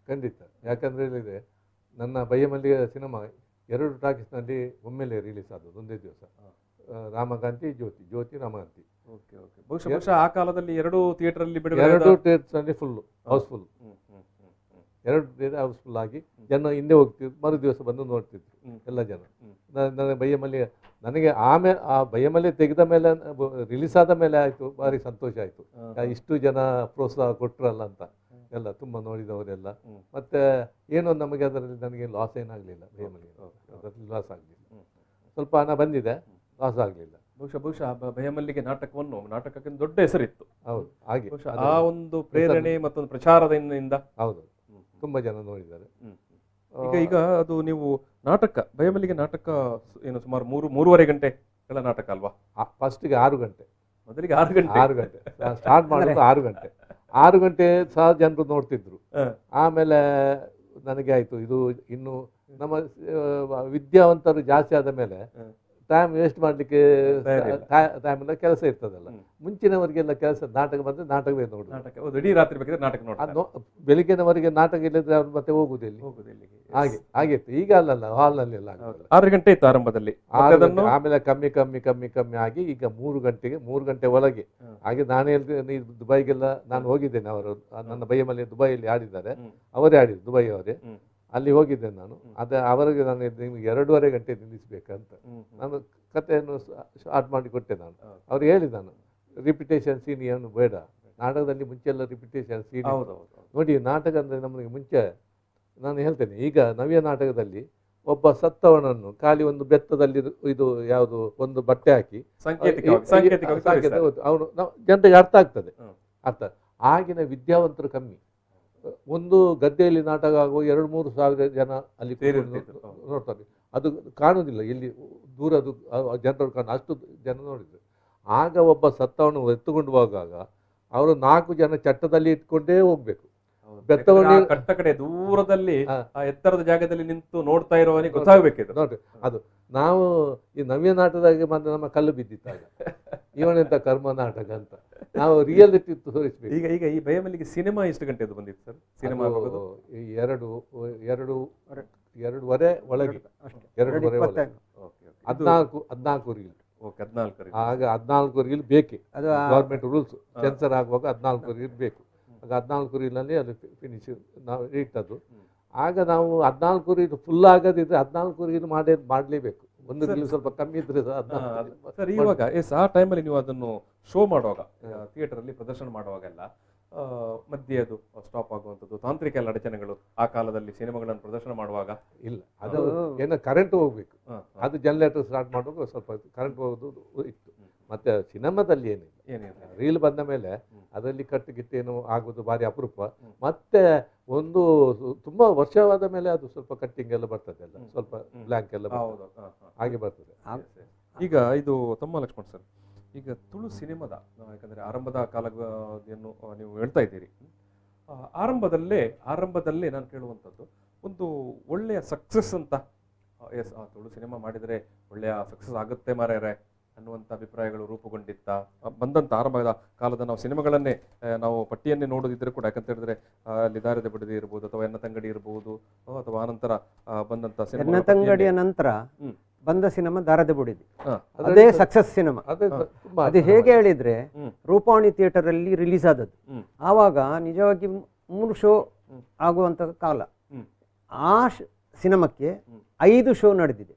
ಖಂಡಿತ ಯಾಕಂದ್ರೆ ಹೇಳಿದ್ರೆ ನನ್ನ ಬಯ್ಯಮಲ್ಲಿಗೆ ಸಿನಿಮಾ ಎರಡು ಟಾಕೀಸ್ನಲ್ಲಿ ಒಮ್ಮೆಲೆ ರಿಲೀಸ್ ಆದದ್ದು ಒಂದೇ ದಿವಸ ಆ, ರಾಮಕಾಂತಿ ಜ್ಯೋತಿ ಜ್ಯೋತಿ ರಾಮಕಾಂತಿ ಓಕೆ ಓಕೆ ಬಹುಶಃ ಬಹುಶಃ ಆ ಕಾಲದಲ್ಲಿ ಎರಡು ಥಿಯೇಟರ್ ಅಲ್ಲಿ ಬಿಡುಗಡೆ ಎರಡು ಆದ- ಥಿಯೇಟರ್ಸ್ನಲ್ಲಿ ಫುಲ್ ಹೌಸ್ಫುಲ್ ಹ್ಮ್, ಹ್ಮ್, ಹ್ಮ್, ಹ್ಮ್. ಎರಡು ಥಿಯೇಟರ್ ಹೌಸ್ಫುಲ್ ಆಗಿ ಜನ ಹಿಂದೆ ಹೋಗ್ತಿದ್ರು ಮರು ದಿವಸ ಬಂದು ನೋಡ್ತಿದ್ರು ಹ್ಮ್. ಎಲ್ಲ ಜನ ಹ್ಮ್. ನ- ನನ್ನ ಬಯ್ಯಮಲ್ಲಿ ನನಗೆ ಆಮೇಲೆ ಆ ಬಯ್ಯಮಲ್ಲಿ ತೆಗೆದ ಮೇಲೆ ರಿಲೀಸ್ ಆದ ಮೇಲೆ ಆಯಿತು ಭಾರಿ ಸಂತೋಷ ಆಯಿತು ಹಾ, ಇಷ್ಟು ಜನ ಪ್ರೋತ್ಸಾಹ ಕೊಟ್ರಲ್ಲ ಅಂತ ಎಲ್ಲ ತುಂಬ ನೋಡಿದವರೆಲ್ಲ ಹ್ಮ್. ಮತ್ತೆ ಏನು ನಮಗೆ ಅದರಲ್ಲಿ ನನಗೆ ಲಾಸ್ ಏನಾಗಲಿಲ್ಲ ಬಯ್ಯಮಲ್ಲಿ ಅದರಲ್ಲಿ ಲಾಸ್ ಆಗಲಿಲ್ಲ ಹ್ಮ್. ಸ್ವಲ್ಪ ಹಣ ಬಂದಿದೆ ಲಾಸ್ ಆಗಲಿಲ್ಲ ಬಹುಶಃ ಬಹುಶಃ ಬ- ಭಯಮಲ್ಲಿಗೆ ನಾಟಕವನ್ನು ನಾಟಕಕ್ಕೆ ಒಂದು ದೊಡ್ಡ ಹೆಸರಿತ್ತು ಹೌದು ಹಾಗೆ ಬಹುಶಃ ಅದರಲ್ಲಿ- ಆ ಒಂದು ಪ್ರೇರಣೆ ಮತ್ತೊಂದು ಪ್ರಚಾರದಿಂದ ಹೌದು ತುಂಬ ಜನ ನೋಡಿದ್ದಾರೆ ಹ್ಮ್. ಈಗ ಈಗ ಅದು ನೀವು ನಾಟಕ ಭಯಮಲ್ಲಿಗೆ ನಾಟಕ ಸು- ಏನು ಸುಮಾರು ಮೂರು ಮೂರುವರೆ ಗಂಟೆಗಳ ನಾಟಕ ಅಲ್ವಾ ಫಸ್ಟಿಗೆ ಆರು ಗಂಟೆ ಮೊದಲಿಗೆ ಆರು ಗಂಟೆ ಆರು ಗಂಟೆ ಸ್ಟಾರ್ಟ್ ಮಾಡೋದು ಆರು ಗಂಟೆ ಆರು ಗಂಟೆ ಸಹ ಜನರು ನೋಡ್ತಿದ್ರು ಹ. ಆಮೇಲೆ ನನಗೆ ಆಯಿತು ಇದು ಇನ್ನು ನಮ್ಮ ಆ, ವಿದ್ಯಾವಂತರು ಜಾಸ್ತಿ ಆದ ಮೇಲೆ ಹ. ಟೈಮ್ ವೇಸ್ಟ್ ಮಾಡಲಿಕ್ಕೆ ತಯಾರಿಲ್ಲ. ಟೈಮ್ ಎಲ್ಲ ಕೆಲಸ ಇರ್ತದಲ್ಲ ಹ್ಮ್. ಮುಂಚಿನವರಿಗೆಲ್ಲ ಕೆಲಸ ನಾಟಕ ಬಂದ್ರೆ ನಾಟಕವೇ ನೋಡುದು ನಾಟಕ ಹೌದು, ಇಡೀ ರಾತ್ರಿ ಬೇಕಾದ್ರೆ ನಾಟಕ ಅದ್ ನೋಡ್ತಾರೆ ನೋ- ಬೆಳಿಗ್ಗೆನವರೆಗೆ ನಾಟಕ ಇಲ್ಲದ್ರೆ ಅವ್ರು ಮತ್ತೆ ಹೋಗುದು ಎಲ್ಲಿ ಹೋಗುದು ಇಲ್ಲಿಗೆ ಹಾಗೆ ಹಾಗಿತ್ತು ಈಗ ಅಲ್ಲಲ್ಲ ಹಾಲ್ನಲ್ಲಿ ಎಲ್ಲ ಹೌದು. ಆರು ಗಂಟೆ ಇತ್ತು ಆರಂಭದಲ್ಲಿ ಮತ್ತೆ ಆರು ಅದನ್ನು ಗಂಟೆ, ಆಮೇಲೆ ಕಮ್ಮಿ ಕಮ್ಮಿ ಕಮ್ಮಿ ಕಮ್ಮಿ ಆಗಿ ಈಗ ಮೂರು ಗಂಟೆಗೆ ಮೂರು ಗಂಟೆ ಒಳಗೆ ಹ್ಮ್. ಹಾಗೆ ನಾನೇ ಹೇಳ್ತೀನಿ ಈ ದುಬೈಗೆಲ್ಲ ನಾನು ಹೋಗಿದ್ದೇನೆ ಅವರು ಆ ನನ್ನ ಬೈಯಮಲ್ಲಿ ದುಬೈಯಲ್ಲಿ ಆಡಿದ್ದಾರೆ ಹ್ಮ್. ಅವರೇ ಆಡಿದ್ರು ದುಬೈ ಅವರೇ ಹ್ಮ್. ಅಲ್ಲಿ ಹೋಗಿದ್ದೆ ನಾನು ಅದ ಅವರಿಗೆ ನಾನು ಹೇಳಿದೆ, ನಿಮ್ಗೆ ಎರಡೂವರೆ ಗಂಟೆ ನಿಲ್ಲಿಸ್ಬೇಕಂತ ಹ್ಮ್, ಹ್ಮ್. ನಾನು ಕಥೆಯನ್ನು ಸ್ಟಾರ್ಟ್ ಮಾಡಿ ಕೊಟ್ಟೆ ನಾನು ಹೌದು. ಅವ್ರು ಹೇಳಿದ ನಾನು ರಿಪಿಟೇಷನ್ ಸೀನ್ ಏನು ಬೇಡ ನಾಟಕದಲ್ಲಿ ಮುಂಚೆ ಎಲ್ಲ ರಿಪಿಟೇಷನ್ ಸೀನ್ ಹೌದು ಹೌದು ಹೌದು. ನೋಡಿ ನಾಟಕ ಅಂದರೆ ನಮಗೆ ಮುಂಚೆ ನಾನು ಹೇಳ್ತೇನೆ ಈಗ ನವ್ಯ ನಾಟಕದಲ್ಲಿ ಒಬ್ಬ ಸತ್ತವನನ್ನು ಖಾಲಿ ಒಂದು ಬೆತ್ತದಲ್ಲಿ ಇದು- ಇದು ಯಾವುದು ಒಂದು ಬಟ್ಟೆ ಹಾಕಿ ಸಾಂಕೇತಿಕವಾಗಿ ಸಾಂಕೇತಿಕವಾಗಿ ತೋರಿಸ್ತಾರೆ. ಅವನು ಜನರಿಗೆ ಅರ್ಥ ಆಗ್ತದೆ ಹ್ಮ್. ಅರ್ಥ ಆಗಿನ ವಿದ್ಯಾವಂತರು ಕಮ್ಮಿ ಒಂದು ಗದ್ದೆಯಲ್ಲಿ ನಾಟಕ ಆಗುವ ಎರಡು ಮೂರು ಸಾವಿರ ಜನ ಅಲ್ಲಿ ಕೂತ್ಕೊಂಡು ಸೇರಿರ್ತಿದ್ರು. ಹೌದು. ನೋಡ್ತಾರೆ ಅದು ಕಾಣುವುದಿಲ್ಲ ಎಲ್ಲಿ ದೂರದು ಜನರು ಕಾಣ ಅಷ್ಟು ಜನ ನೋಡಿದ್ರು ಆಗ ಒಬ್ಬ ಸತ್ತವನು ಎತ್ತುಕೊಂಡು ಹೋಗುವಾಗ ಅವರು ನಾಲ್ಕು ಜನ ಚಟ್ಟದಲ್ಲಿ ಇಟ್ಕೊಂಡೇ ಹೋಗ್ಬೇಕು ಹೌದು. ಬೆತ್ತವನ್ನು- ಯಾಕಂದ್ರೆ ಆ ಕಟ್ಟ ಕಡೆ ದೂರದಲ್ಲಿ ಹಾ. ಆ ಎತ್ತರದ ಜಾಗದಲ್ಲಿ ನಿಂತು ನೋಡ್ತಾ ಇರುವವನಿಗೆ ಗೊತ್ತಾಗಬೇಕಿದ್ರು ನೋಡ್ರಿ ಅದು ನಾವು ಈ ನವ್ಯ ನಾಟಕದಾಗೆ ಬಂದು ನಮ್ಮ ಕಲ್ಲು ಬಿದ್ದಿತ್ತಾಗ ಇವನೆಂತ ಕರ್ಮ ನಾಟಕ ಅಂತ ನಾವು ರಿಯಾಲಿಟಿ ತೋರಿಸ್ಬೇಕು ಈಗ ಈಗ ಈ ಭಯಮಲ್ಲಿಗೆ ಸಿನಿಮಾ ಎಷ್ಟು ಗಂಟೆದು ಬಂದಿತ್ತು ಸರ್ ಸಿನಿಮಾ ಅದು ಆಗೋದು ಈ ಎರಡು ಎರಡು ಎರಡೂವರೆ ಒಳಗೆ ಎರಡೂವರೆ ಒಳಗೆ ಇಪ್ಪತ್ತೈದು. ಓಕೆ ಓಕೆ ಹದಿನಾಲ್ಕು ಹದಿನಾಲ್ಕು ರೀಲ್ ಓಕೆ ಹದಿನಾಲ್ಕರಿಗೆ ಆಗ ಹದಿನಾಲ್ಕು ರೀಲ್ ಬೇಕೆ ಅದು ಆ- ಗೌರ್ಮೆಂಟ್ ರೂಲ್ಸ್ ಸೆನ್ಸರ್ ಆಗುವಾಗ ಹದಿನಾಲ್ಕು ರೀಲ್ ಬೇಕು ಆಗ ಹದಿನಾಲ್ಕು ರೀಲ್ನಲ್ಲಿ ಅದು ಫಿನಿಶ್ ನಾವು ಇಟ್ಟದ್ದು ಆಗ ನಾವು ಹದಿನಾಲ್ಕು ರೀಲ್ ಫುಲ್ ಆಗದಿದ್ರೆ ಹದಿನಾಲ್ಕು ರೀಲ್ ಮಾಡೇ ಮಾಡಲೇಬೇಕು ಒಂದು ರೀಲ್ ಸ್ವಲ್ಪ ಕಮ್ಮಿ ಇದ್ರೆ ಸಹ ಹದಿನಾಲ್ಕು ಸರ್ ಇವಾಗ ಎಸ್ ಆ ಟೈಮಲ್ಲಿ ನೀವು ಅದನ್ನು ಶೋ ಮಾಡುವಾಗ ಥಿಯೇಟರ್ ಅಲ್ಲಿ ಪ್ರದರ್ಶನ ಮಾಡುವಾಗೆಲ್ಲ ಆ, ಮಧ್ಯೆ ಅದು ಸ್ಟಾಪ್ ಆಗುವಂಥದ್ದು ತಾಂತ್ರಿಕ ಎಲ್ಲ ಅಡಚಣೆಗಳು ಆ ಕಾಲದಲ್ಲಿ ಸಿನಿಮಾಗಳನ್ನು ಪ್ರದರ್ಶನ ಮಾಡುವಾಗ ಇಲ್ಲ ಅದು ಏನೋ ಕರೆಂಟ್ ಹೋಗ್ಬೇಕು ಹಾ, ಹಾ. ಅದು ಜನರೇಟರ್ ಸ್ಟಾರ್ಟ್ ಮಾಡುವಾಗ ಸ್ವಲ್ಪ ಕರೆಂಟ್ ಹೋಗೋದು ಇತ್ತು ಮತ್ತೆ ಸಿನಿಮಾದಲ್ಲಿ ಏನಿಲ್ಲ ಏನಿಲ್ಲ ರೀಲ್ ಬಂದ ಮೇಲೆ ಅದರಲ್ಲಿ ಕಟ್ಟು ಗಿಟ್ಟೇನು ಆಗೋದು ಭಾರಿ ಅಪರೂಪ ಮತ್ತೆ ಒಂದು ಸು- ತುಂಬಾ ವರ್ಷವಾದ ಮೇಲೆ ಅದು ಸ್ವಲ್ಪ ಕಟ್ಟಿಂಗ್ ಎಲ್ಲ ಬರ್ತದೆ ಅಲ್ಲ ಸ್ವಲ್ಪ ಬ್ಲ್ಯಾಂಕ್ ಎಲ್ಲ ಬರ್ತದೆ. ಹೌದು ಹಾ, ಹಾ. ಹಾಗೆ ಬರ್ತದೆ ಈಗ ಇದು ತಮ್ಮ ಲಕ್ಷ್ಮಣ್ ಸರ್ ಈಗ ತುಳು ಸಿನಿಮಾದ ಆ, ಯಾಕಂದ್ರೆ ಆರಂಭದ ಕಾಲವನ್ನು ಆ, ನೀವು ಹೇಳ್ತಾ ಇದ್ದೀರಿ ಆ, ಆರಂಭದಲ್ಲೇ ಆರಂಭದಲ್ಲೇ ನಾನು ಕೇಳುವಂಥದ್ದು ಒಂದು ಒಳ್ಳೆಯ ಸಕ್ಸಸ್ ಅಂತ ಎಸ್ ಆ ತುಳು ಸಿನಿಮಾ ಮಾಡಿದರೆ ಒಳ್ಳೆಯ ಸಕ್ಸಸ್ ಆಗುತ್ತೆ ಮಾರ್ಯಾರೆ ಅನ್ನುವಂಥ ಅಭಿಪ್ರಾಯಗಳು ರೂಪುಗೊಂಡಿತ್ತ ಆ, ಬಂದಂಥ ಆರಂಭದ ಕಾಲದ ನಾವು ಸಿನಿಮಾಗಳನ್ನೇ ಆ, ನಾವು ಪಟ್ಟಿಯನ್ನೇ ನೋಡೋದಿದ್ರೆ ಕೂಡ ಯಾಕಂತ ಹೇಳಿದ್ರೆ ಆ, ಅಲ್ಲಿ ದಾರದ ಬಿಡದಿ ಇರ್ಬೋದು ಅಥವಾ ಎನ್ನ ತಂಗಡಿ ಇರ್ಬೋದು ಆ, ಅಥವಾ ಆನಂತರ ಆ, ಬಂದಂಥ ಎನ್ನ ಸಿನಿಮಾ ತಂಗಡಿಯ ನಂತರ ಹ್ಮ್. ಬಂದ ಸಿನಿಮಾ ದಾರದ ಬುಡಿದಿ ಹಾ. ಅದೇ ಸಕ್ಸಸ್ ಸಿನಿಮಾ ಅದೇ ತುಂಬಾ ಅದು ಹೇಗೆ ಹೇಳಿದ್ರೆ ಹ್ಮ್. ರೂಪಾವಣಿ ಥಿಯೇಟರ್ ಅಲ್ಲಿ ರಿಲೀಸ್ ಆದದ್ದು ಹ್ಮ್. ಆವಾಗ ನಿಜವಾಗಿ ಮೂರು ಶೋ ಹ್ಮ್. ಆಗುವಂತ ಕಾಲ ಹ್ಮ್. ಆ ಶ- ಸಿನಿಮಾಕ್ಕೆ ಹ್ಮ್. ಐದು ಶೋ ನಡೆದಿದೆ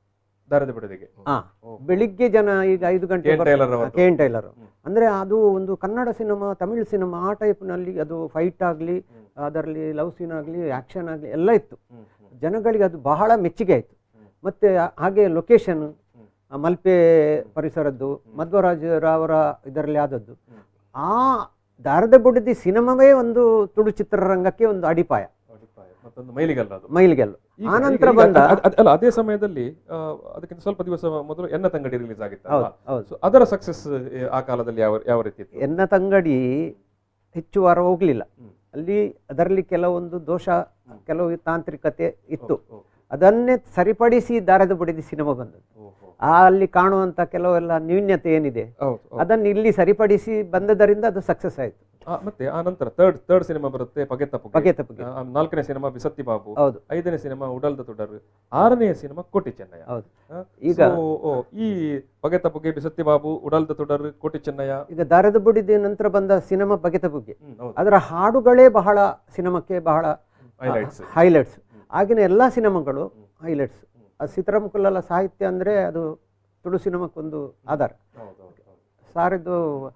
ದಾರದ ಬಿಡದಿಗೆ ಆ ಓ. ಬೆಳಿಗ್ಗೆ ಜನ ಈಗ ಐದು ಗಂಟೆ ಕೆ ಎನ್ ಟೈಲರ್ ಅವರದ್ದು. ಕೆ ಎನ್ ಟೈಲರ್ ಹ್ಮ್. ಅಂದ್ರೆ ಅದು ಒಂದು ಕನ್ನಡ ಸಿನಿಮಾ ತಮಿಳ್ ಸಿನಿಮಾ ಆ ಟೈಪ್ನಲ್ಲಿ ಅದು ಫೈಟ್ ಆಗಲಿ ಹ್ಮ್. ಅದರಲ್ಲಿ ಲವ್ ಸೀನ್ ಆಗಲಿ ಆಕ್ಷನ್ ಆಗಲಿ ಎಲ್ಲ ಇತ್ತು ಹ್ಮ್, ಹ್ಮ್, ಜನಗಳಿಗೆ ಅದು ಬಹಳ ಮೆಚ್ಚುಗೆ ಆಯಿತು ಹ್ಮ್. ಮತ್ತೆ ಆ- ಹಾಗೆ ಲೊಕೇಶನ್ ಹ್ಮ್. ಮಲ್ಪೆ ಪರಿಸರದ್ದು ಮಧ್ವರಾಜರವರ ಇದರಲ್ಲಿ ಆದದ್ದು ಹ್ಮ್. ಆ ದಾರದ ಬುಡದಿ ಸಿನಿಮಾವೇ ಒಂದು ತುಳು ಚಿತ್ರರಂಗಕ್ಕೆ ಒಂದು ಅಡಿಪಾಯ ಅಡಿಪಾಯ. ಮತ್ತೊಂದು ಮೈಲಿಗಲ್ಲ ಅದು ಮೈಲಿಗೆಲ್ಲು ಈಗ- ಆನಂತರ ಈಗ ಬಂದ ಅದ್- ಅದ್- ಅಲ್ಲ ಅದೇ ಸಮಯದಲ್ಲಿ ಆ, ಅದಕ್ಕಿಂತ ಸ್ವಲ್ಪ ದಿವಸ ಮೊದಲು ಎನ್ನ ತಂಗಡಿ ರಿಲೀಸ್ ಆಗಿತ್ತು ಹೌದು ಹೌದು ಸೊ ಅದರ ಸಕ್ಸಸ್ ಆ ಕಾಲದಲ್ಲಿ ಯಾವ ಯಾವ ರೀತಿ ಇತ್ತು ಎನ್ನ ತಂಗಡಿ ಹೆಚ್ಚು ವಾರ ಹೋಗಲಿಲ್ಲ ಹ್ಮ್. ಅಲ್ಲಿ ಅದರಲ್ಲಿ ಕೆಲವೊಂದು ದೋಷ ಕೆಲವು ತಾಂತ್ರಿಕತೆ ಇತ್ತು ಓ, ಓ, ಅದನ್ನೇ ಸರಿಪಡಿಸಿ ದಾರದ ಬುಡದಿ ಸಿನಿಮಾ ಬಂದದ್ದು ಓ, ಓ. ಆ ಅಲ್ಲಿ ಕಾಣುವಂತ ಕೆಲವೆಲ್ಲ ನ್ಯೂನ್ಯತೆ ಏನಿದೆ ಹೌದು ಹೌದು. ಅದನ್ನು ಇಲ್ಲಿ ಸರಿಪಡಿಸಿ ಬಂದದರಿಂದ ಅದು ಸಕ್ಸಸ್ ಆಯಿತು ಆ, ಮತ್ತೆ ಆ ನಂತರ ಥರ್ಡ್ ಥರ್ಡ್ ಸಿನಿಮಾ ಬರುತ್ತೆ ಪಗೆತ ಪುಗೆ ಪಗೆತ ಪುಗೆ. ಆ, ನಾಲ್ಕನೇ ಸಿನಿಮಾ ಬಿಸತ್ತಿ ಬಾಬು ಹೌದು ಐದನೇ ಸಿನಿಮಾ ಉಡಲ್ದ ತುಡರ್ ಆರನೇ ಸಿನಿಮಾ ಕೋಟಿ ಚೆನ್ನಯ್ಯ ಹೌದು ಆ, ಈಗ- so, ಓ, ಈ ಪಗೆತ ಪುಗೆ ಬಿಸತ್ತಿ ಬಾಬು ಉಡಲ್ದ ತುಡರ್ ಕೋಟಿ ಚೆನ್ನಯ್ಯ ಈಗ ದಾರದ ಬುಡಿದ ನಂತರ ಬಂದ ಸಿನಿಮಾ ಬಗೆತ ಬುಗ್ಗೆ ಹ್ಮ್, ಹೌದು ಅದರ ಹಾಡುಗಳೇ ಬಹಳ ಸಿನಿಮಾಕ್ಕೆ ಬಹಳ ಹೈಲೈಟ್ಸ್ ಹೈಲೈಟ್ಸ್ ಆಗಿನ ಎಲ್ಲ ಸಿನಿಮಾಗಳು ಹೈಲೈಟ್ಸ್ ಅದು ಸೀತಾರಾಮಕುಲ್ಲಲ ಸಾಹಿತ್ಯ ಅಂದರೆ ಅದು ತುಳು ಸಿನಿಮಾಕ್ಕೊಂದು ಆಧಾರ ಹೌದು ಹೌದು ಹೌದು ಸಾರಿದ್ದು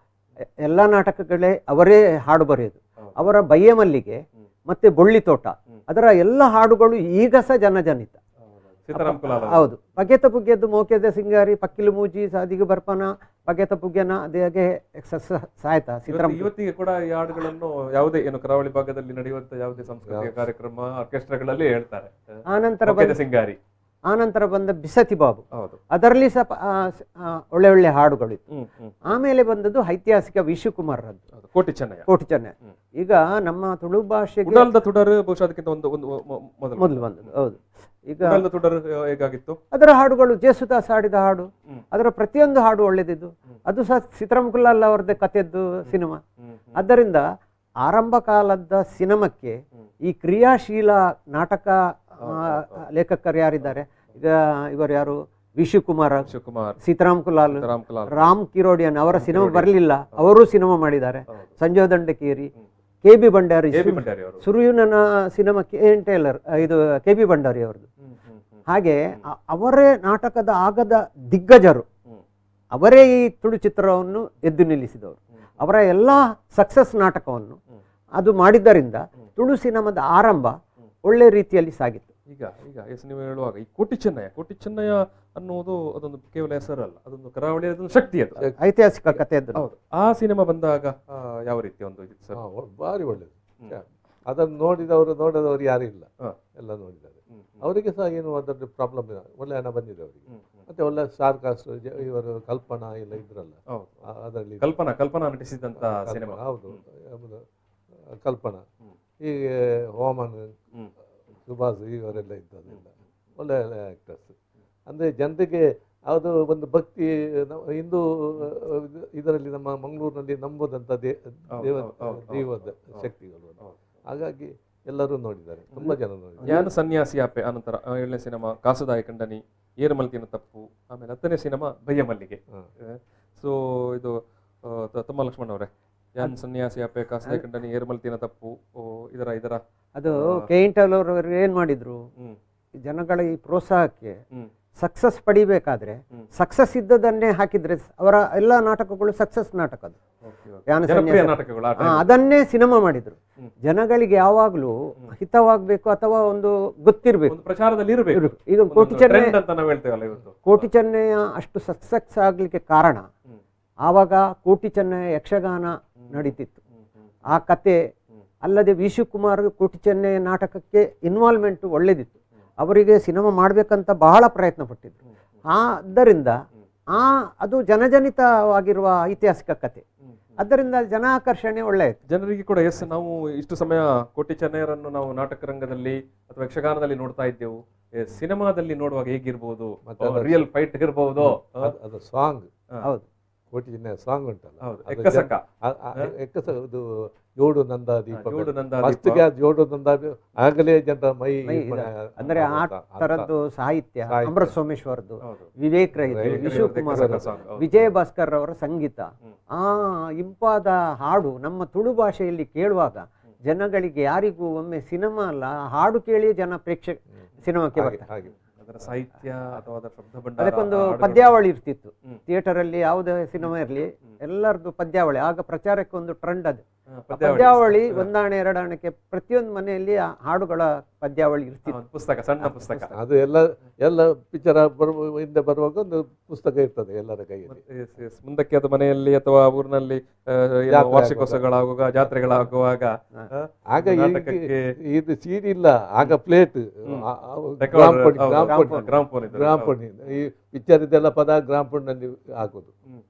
ಎಲ್ಲ ನಾಟಕಗಳೇ ಅವರೇ ಹಾಡು ಬರೆಯೋದು ಹೌದು. ಅವರ ಬಯ್ಯ ಮಲ್ಲಿಗೆ ಹ್ಮ್. ಮತ್ತೆ ಬೊಳ್ಳಿ ತೋಟ ಹ್ಮ್. ಅದರ ಎಲ್ಲ ಹಾಡುಗಳು ಈಗ ಸಹ ಜನಜನಿತ ಸೀತಾರಾಮ್ ಕುಲಾಲ್ ಅವರು. ಹೌದು ಬಗೆತ ಪುಗ್ಗೆದ್ದು ಮೋಕೆದ ಸಿಂಗಾರಿ ಪಕ್ಕಿಲು ಮೂಜಿ ಸಾದಿಗೆ ಬರ್ಪನ ಬಗೆತ ಪುಗ್ಗೆನ ಅದೇ ಹಾಗೆ ಸ- ಸಾಯ್ತ ಇವತ್ತು- ಸೀತಾರಾಮ ಇವತ್ತಿಗೆ ಕೂಡ ಈ ಹಾಡುಗಳನ್ನು ಯಾವುದೇ ಏನು ಕರಾವಳಿ ಭಾಗದಲ್ಲಿ ನಡೆಯುವಂತ ಯಾವುದೇ ಸಾಂಸ್ಕೃತಿಕ ಕಾರ್ಯಕ್ರಮ ಆರ್ಕೆಸ್ಟ್ರಾಗಳಲ್ಲಿ ಹೇಳ್ತಾರೆ ಆನಂತರ ಮೊಕೆದ ಬಂದ ಸಿಂಗಾರಿ ಆನಂತರ ಬಂದ ಬಿಸತಿ ಬಾಬು ಹೌದು ಅದರಲ್ಲಿ ಸಹ ಪ- ಆ, ಸ- ಆ, ಒಳ್ಳೆ ಒಳ್ಳೆ ಹಾಡುಗಳು ಇತ್ತು ಹ್ಮ್ ಹ್ಮ್ ಆಮೇಲೆ ಬಂದದ್ದು ಐತಿಹಾಸಿಕ ವಿಶುಕುಮಾರ್ರದ್ದು ಹೌದು ಕೋಟಿ ಚೆನ್ನಯ್ಯ ಕೋಟಿ ಚೆನ್ನೈ ಹ್ಮ್. ಈಗ ನಮ್ಮ ತುಳು ಭಾಷೆಗೆ ಉಡಲ್ದ ತುಡರ್ ಬಹುಶಃ ಅದಕ್ಕಿಂತ ಒಂದು ಒಂದು ಮೊ- ಮೊದಲು ಮೊದಲು ಬಂದದ್ದು ಹೌದು ಈಗ ಉಡಲ್ದ ತುಡರ್ ಹೇಗಾಗಿತ್ತು ಅದರ ಹಾಡುಗಳು ಜೇಸುದಾಸ್ ಹಾಡಿದ ಹಾಡು ಹ್ಮ್. ಅದರ ಪ್ರತಿಯೊಂದು ಹಾಡು ಒಳ್ಳೆದಿದ್ದು ಅದು ಸಹ ಸಿದ್ದರಾಮಕುಲ್ಲಾಲ್ ಅವರದ್ದೇ ಕಥೆದ್ದು ಸಿನಿಮಾ ಹ್ಮ್ ಹ್ಮ್ ಆದ್ದರಿಂದ ಆರಂಭ ಕಾಲದ ಸಿನಿಮಾಕ್ಕೆ ಹ್ಮ್. ಈ ಕ್ರಿಯಾಶೀಲ ನಾಟಕ ಆ, ಲೇಖಕರು ಯಾರಿದ್ದಾರೆ ಈಗ ಇವರು ಯಾರು ವಿಶುಕುಮಾರ್ ಶಿವಕುಮಾರ್ ಸೀತಾರಾಮ್ ಕುಲಾಲ್ ರಾಮ್ ಕಲಾಲ್ ರಾಮ್ ಕಿರೋಡಿಯನ್ ಅವರ ಸಿನಿಮಾ ಬರಲಿಲ್ಲ ಅವರು ಸಿನಿಮಾ ಮಾಡಿದ್ದಾರೆ ಹೌದು. ಸಂಜಯ್ ದಂಡಕೇರಿ ಹ್ಮ್. K B Bhandari A B Bhandari ಅವರು ಸುರುಯುನನ ಸಿನಿಮಾ ಕೆ ಎನ್ ಟೇಲರ್ ಇದು ಕೆ ಬಿ ಭಂಡಾರಿ ಅವರದ್ದು ಹ್ಮ್ ಹ್ಮ್ ಹ್ಮ್ ಹಾಗೆ ಅ- ಅವರೇ ನಾಟಕದ ಆಗದ ದಿಗ್ಗಜರು ಹ್ಮ್ ಅವರೇ ಈ ತುಳು ಚಿತ್ರವನ್ನು ಎದ್ದು ನಿಲ್ಲಿಸಿದವರು ಹ್ಮ್. ಅವರ ಎಲ್ಲ ಸಕ್ಸಸ್ ನಾಟಕವನ್ನು ಹ್ಮ್. ಅದು ಮಾಡಿದ್ದರಿಂದ ಹ್ಮ್. ತುಳು ಸಿನಿಮಾದ ಆರಂಭ ಹ್ಮ್. ಒಳ್ಳೆ ರೀತಿಯಲ್ಲಿ ಸಾಗಿತ್ತು ಈಗ ಈಗ ಎಸ್ ನೀವು ಹೇಳುವಾಗ ಈ ಕೋಟಿ ಚೆನ್ನಯ್ಯ ಕೋಟಿ ಚೆನ್ನಯ್ಯ ಅನ್ನುವುದು ಅದೊಂದು ಕೇವಲ ಹೆಸರಲ್ಲ ಅದೊಂದು ಕರಾವಳಿ ಅದೊಂದು ಶಕ್ತಿ ಅದು ಐತಿಹಾಸಿಕ ಕಥೆಯದ್ದು ಹೌದು ಆ ಸಿನಿಮಾ ಬಂದಾಗ ಆ, ಯಾವ ರೀತಿ ಒಂದು ಇದು ಸರ್ ಹಾ, ಒ- ಭಾರಿ ಒಳ್ಳೆಯದು ಹ್ಮ್. ಅದನ್ನು ನೋಡಿದವರು ನೋಡದವರು ಯಾರು ಇಲ್ಲ ಹಾ. ಎಲ್ಲ ನೋಡಿದ್ದಾರೆ ಹ್ಮ್, ಹ್ಮ್, ಅವರಿಗೆ ಸಹ ಏನು ಅದರಲ್ಲಿ ಪ್ರಾಬ್ಲಮ್ ಇಲ್ಲ ಒಳ್ಳೆ ಹಣ ಬಂದಿದೆ ಅವರಿಗೆ ಹ್ಮ್, ಹ್ಮ್. ಮತ್ತೆ ಒಳ್ಳೆ ಸ್ಟಾರ್ ಕಾಸ್ಟ್ ಇವರು ಕಲ್ಪನಾ ಎಲ್ಲ ಇದ್ರಲ್ಲ ಹೌದು ಆ- ಅದರಲ್ಲಿ ಕಲ್ಪನಾ ಕಲ್ಪನಾ ನಟಿಸಿದಂತ ಕಲ್ಪನಾ, ಸಿನಿಮಾ ಹೌದು ಯಾವುದು? ಕಲ್ಪನಾ ಹ್ಮ್. ಹೀಗೆ ಹೋಮನ್ ಹ್ಮ್. ಸುಭಾಷ್ ಇವರೆಲ್ಲ ಇದ್ದದೆಲ್ಲ ಒಳ್ಳೆ ಒಳ್ಳೆ ಆ್ಯಕ್ಟರ್ಸ್ ಅಂದರೆ ಜನರಿಗೆ ಅದು ಒಂದು ಭಕ್ತಿ ನಾವು ಹಿಂದೂ ಅಹ್, ಇದರಲ್ಲಿ ನಮ್ಮ ಮಂಗಳೂರಿನಲ್ಲಿ ನಂಬೋದಂಥ ದೇ ದೇವ ಹೌದು, ಹೌದು, ದೈವದ ಹೌದು. ಶಕ್ತಿಗಳು ಹೌದು. ಹಾಗಾಗಿ ಎಲ್ಲರೂ ನೋಡಿದ್ದಾರೆ ತುಂಬ ಜನ ನೋಡಿದ್ದಾರೆ ಜ್ಞಾನ ಸನ್ಯಾಸಿ ಆಪೆ ಆನಂತರ ಆ, ಏಳನೇ ಸಿನಿಮಾ ಕಾಸುದಾಯ ಕಂಡನಿ ಏರು ಮಲ್ತಿನ ತಪ್ಪು ಆಮೇಲೆ ಹತ್ತನೇ ಸಿನಿಮಾ ಬಯ್ಯ ಮಲ್ಲಿಗೆ ಹಾ. ಸೊ ಇದು ಆ, ತ- ತಮ್ಮ ಲಕ್ಷ್ಮಣ್ ಅವರೇ ಯಾನ್ ಸನ್ಯಾಸಿ ಆಪೆ ಕಾಸುದಾಯ ಕಂಡನಿ ಏರು ಮಲ್ತಿನ ತಪ್ಪು ಓ, ಇದರ ಇದರ ಅದು ಕೆ ಇಂಟಲ್ ಅವರು ಏನು ಮಾಡಿದ್ರು ಹ್ಮ್ ಜನಗಳ ಈ ಪ್ರೋತ್ಸಾಹಕ್ಕೆ ಹ್ಮ್ ಸಕ್ಸಸ್ ಪಡಿಬೇಕಾದ್ರೆ ಹ್ಮ್. ಸಕ್ಸಸ್ ಇದ್ದದನ್ನೇ ಹಾಕಿದ್ರೆ ಅವರ ಎಲ್ಲ ನಾಟಕಗಳು ಸಕ್ಸಸ್ ನಾಟಕ ಅದು ಓಕೆ, ಓಕೆ. ಯಾನ ಜನಪ್ರಿಯ ಸನ್ಯಾಸ- ನಾಟಕಗಳು ಆ ಹಾ, time ಅದನ್ನೇ ಸಿನಿಮಾ ಮಾಡಿದ್ರು ಹ್ಮ್. ಜನಗಳಿಗೆ ಯಾವಾಗಲೂ ಹಿತವಾಗಬೇಕು ಅಥವಾ ಒಂದು ಗೊತ್ತಿರಬೇಕು ಒಂದು ಪ್ರಚಾರದಲ್ಲಿ ಇರಬೇಕು ಈಗ ಕೋಟಿ ಚೆನ್ನೈ ಟ್ರೆಂಡ್ ಅಂತ ನಾವು ಹೇಳ್ತೇವಲ್ಲ ಇವತ್ತು ಕೋಟಿ ಚೆನ್ನಯ್ಯ ಅಷ್ಟು ಸಕ್ಸಸ್ ಆಗಲಿಕ್ಕೆ ಕಾರಣ ಹ್ಮ್. ಆವಾಗ ಕೋಟಿ ಚೆನ್ನಯ್ಯ ಯಕ್ಷಗಾನ ನಡೀತಿತ್ತು ಹ್ಮ್, ಹ್ಮ್, ಆ ಕತೆ ಹ್ಮ್. ಅಲ್ಲದೆ ವಿ ಶಿವಕುಮಾರ್ ಕೋಟಿ ಚೆನ್ನಯ್ಯ ನಾಟಕಕ್ಕೆ ಇನ್ವಾಲ್ವ್ಮೆಂಟ್ ಒಳ್ಳೆದಿತ್ತು ಅವರಿಗೆ ಸಿನಿಮಾ ಮಾಡಬೇಕಂತ ಬಹಳ ಪ್ರಯತ್ನ ಪಟ್ಟಿದ್ರು ಆದ್ದರಿಂದ ಆ ಅದು ಜನಜನಿತವಾಗಿರುವ ಐತಿಹಾಸಿಕ ಕತೆ ಹ್ಮ್. ಆದ್ದರಿಂದ ಜನಾಕರ್ಷಣೆ ಒಳ್ಳೆಯದು ಜನರಿಗೆ ಕೂಡ ಎಸ್ ನಾವು ಇಷ್ಟು ಸಮಯ ಕೋಟಿ ಚೆನ್ನೈಯರನ್ನು ನಾವು ನಾಟಕ ರಂಗದಲ್ಲಿ ಅಥವಾ ಯಕ್ಷಗಾನದಲ್ಲಿ ನೋಡ್ತಾ ಇದ್ದೆವು ಎ, ಸಿನಿಮಾದಲ್ಲಿ ನೋಡುವಾಗ ಹೇಗಿರ್ಬೋದು ಮತ್ತೆ ಅದರ- ರಿಯಲ್ ಫೈಟ್ ಇರ್ಬೋದು ಅದು- ಅದು ಸಾಂಗ್ ಹೌದು ಕೋಟಿ ಚಿನ್ನ ಸಾಂಗ್ ಉಂಟಲ್ಲ ಹೌದು ಅದು ಎಕ್ಕಸಕ ಜನ- ಆ- ಆ- ಎಕ್ಕಸ ಇದು ಜೋಡು ನಂದ ದೀಪ ಜೋಡು ನಂದ ಫಸ್ಟ್ ದೀಪ. ಗೆ ಜೋಡು ನಂದ ದೀಪ, ಆಗಲೇ ಜನರ ಮೈ ಮೈ ಇದ್ ಮಾಡ- ಇದೆ. ಅಂದ್ರೆ ಆ ಅಂತ- ಅಂತ. ತರದ್ದು ಸಾಹಿತ್ಯ ಸಾಹಿತ್ಯ. ಅಮೃತ ಸೋಮೇಶ್ವರದ್ದು ಹೌದು ವಿವೇಕ್ ರೈದು ವಿವೇಕ್ ರೈ ವಿಶ್ವಕುಮಾರ್ ಅವ್ರದ್ದು ಅವರದ್ದು, song, ಹೌದು. ವಿಜಯ ಭಾಸ್ಕರ್ ಅವರ ಸಂಗೀತ ಹ್ಮ್. ಆ ಇಂಪಾದ ಹಾಡು ನಮ್ಮ ತುಳು ಭಾಷೆಯಲ್ಲಿ ಕೇಳುವಾಗ ಜನಗಳಿಗೆ ಯಾರಿಗೂ ಒಮ್ಮೆ ಸಿನಿಮಾ ಅಲ್ಲ ಆ ಹಾಡು ಕೇಳಿ ಜನ ಪ್ರೇಕ್ಷಕ ಸಿನಿಮಾಕ್ಕೆ ಹಾಗೆ ಬರ್ತಾರೆ ಹಾಗೆ ಅದರ ಸಾಹಿತ್ಯ ಅಥವಾ ಅದರ ಶಬ್ದ ಭಂಡಾರ ಅದಕ್ಕೊಂದು ಆ ಹಾಡುಗಳು- ಪದ್ಯಾವಳಿ ಇರ್ತಿತ್ತು ಹ್ಮ್. ಥಿಯೇಟರ್ ಅಲ್ಲಿ ಯಾವುದೇ ಸಿನಿಮಾ ಇರಲಿ ಎಲ್ಲರದ್ದು ಪದ್ಯಾವಳಿ ಆಗ ಪ್ರಚಾರಕ್ಕೆ ಒಂದು ಟ್ರೆಂಡ್ ಅದು ಹಾ, ಆ ಪದ್ಯಾವಳಿ. ಪದ್ಯಾವಳಿ ಹಾ, ಒಂದಾಣೆ ಎರಡಾಣಕ್ಕೆ ಪ್ರತಿಯೊಂದು ಮನೆಯಲ್ಲಿ ಆ ಹಾಡುಗಳ ಪದ್ಯಾವಳಿ ಹಾ, ಇರ್ತಿತ್ತು ಒಂದು ಪುಸ್ತಕ ಸಣ್ಣ ಪುಸ್ತಕ ಅದು ಎಲ್ಲ ಎಲ್ಲ ಪಿಕ್ಚರ್ ಬರುವ ಹಿಂದೆ ಬರುವಾಗ ಒಂದು ಪುಸ್ತಕ ಇರ್ತದೆ ಎಲ್ಲರ ಕೈಯಲ್ಲಿ ಮತ್ತೆ yes, yes. ಮುಂದಕ್ಕೆ ಅದು ಮನೆಯಲ್ಲಿ ಅಥವಾ ಊರಿನಲ್ಲಿ ಆ, ಏನು ಜಾತ್ರೆ ವಾರ್ಷಿಕೋತ್ಸವಗಳಾಗುವಾಗ ಜಾತ್ರೆಗಳಾಗುವಾಗ ಆ, ಆಗ ನಾಟಕಕ್ಕೆ ಇದು ಸೀಡಿ ಇಲ್ಲ ಆಗ ಪ್ಲೇಟ್ record- ಗ್ರಾಮ್ ಫೋನ್ ಹೌದು, gram gramophone gramophone ಇದು. ಗ್ರಾಮ್ ಫೋನ್ ಈ ಪಿಕ್ಚರ್ ಇದೆಲ್ಲ ಪದ ಗ್ರಾಮ್ ಫೋನ್ ನಲ್ಲಿ ಹಾಕೋದು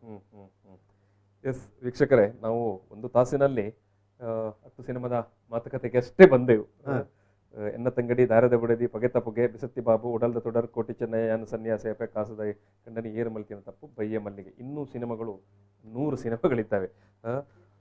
ಎಸ್ ವೀಕ್ಷಕರೇ ನಾವು ಒಂದು ತಾಸಿನಲ್ಲಿ ಆ, ಹತ್ತು ಸಿನಿಮಾದ ಮಾತುಕತೆಗೆ ಅಷ್ಟೇ ಬಂದೆವು ಆ, ಎನ್ನ ತಂಗಡಿ ದಾರದ ಬುಡದಿ ಪಗೆತ ಪುಗೆ ಬಿಸತ್ತಿ ಬಾಬು ಉಡಲ್ದ ತೊಡರ್ ಕೋಟಿ ಚೆನ್ನೈ ಯಾನ ಸನ್ಯಾಸ ಎಪೆ ಕಾಸದ ಕಂಡನಿ ಏರು ಮಲ್ಕಿನ ತಪ್ಪು ಬಯ್ಯ ಮಲ್ಲಿಗೆ ಇನ್ನೂ ಸಿನಿಮಾಗಳು ನೂರು ಸಿನಿಮಾಗಳಿದ್ದಾವೆ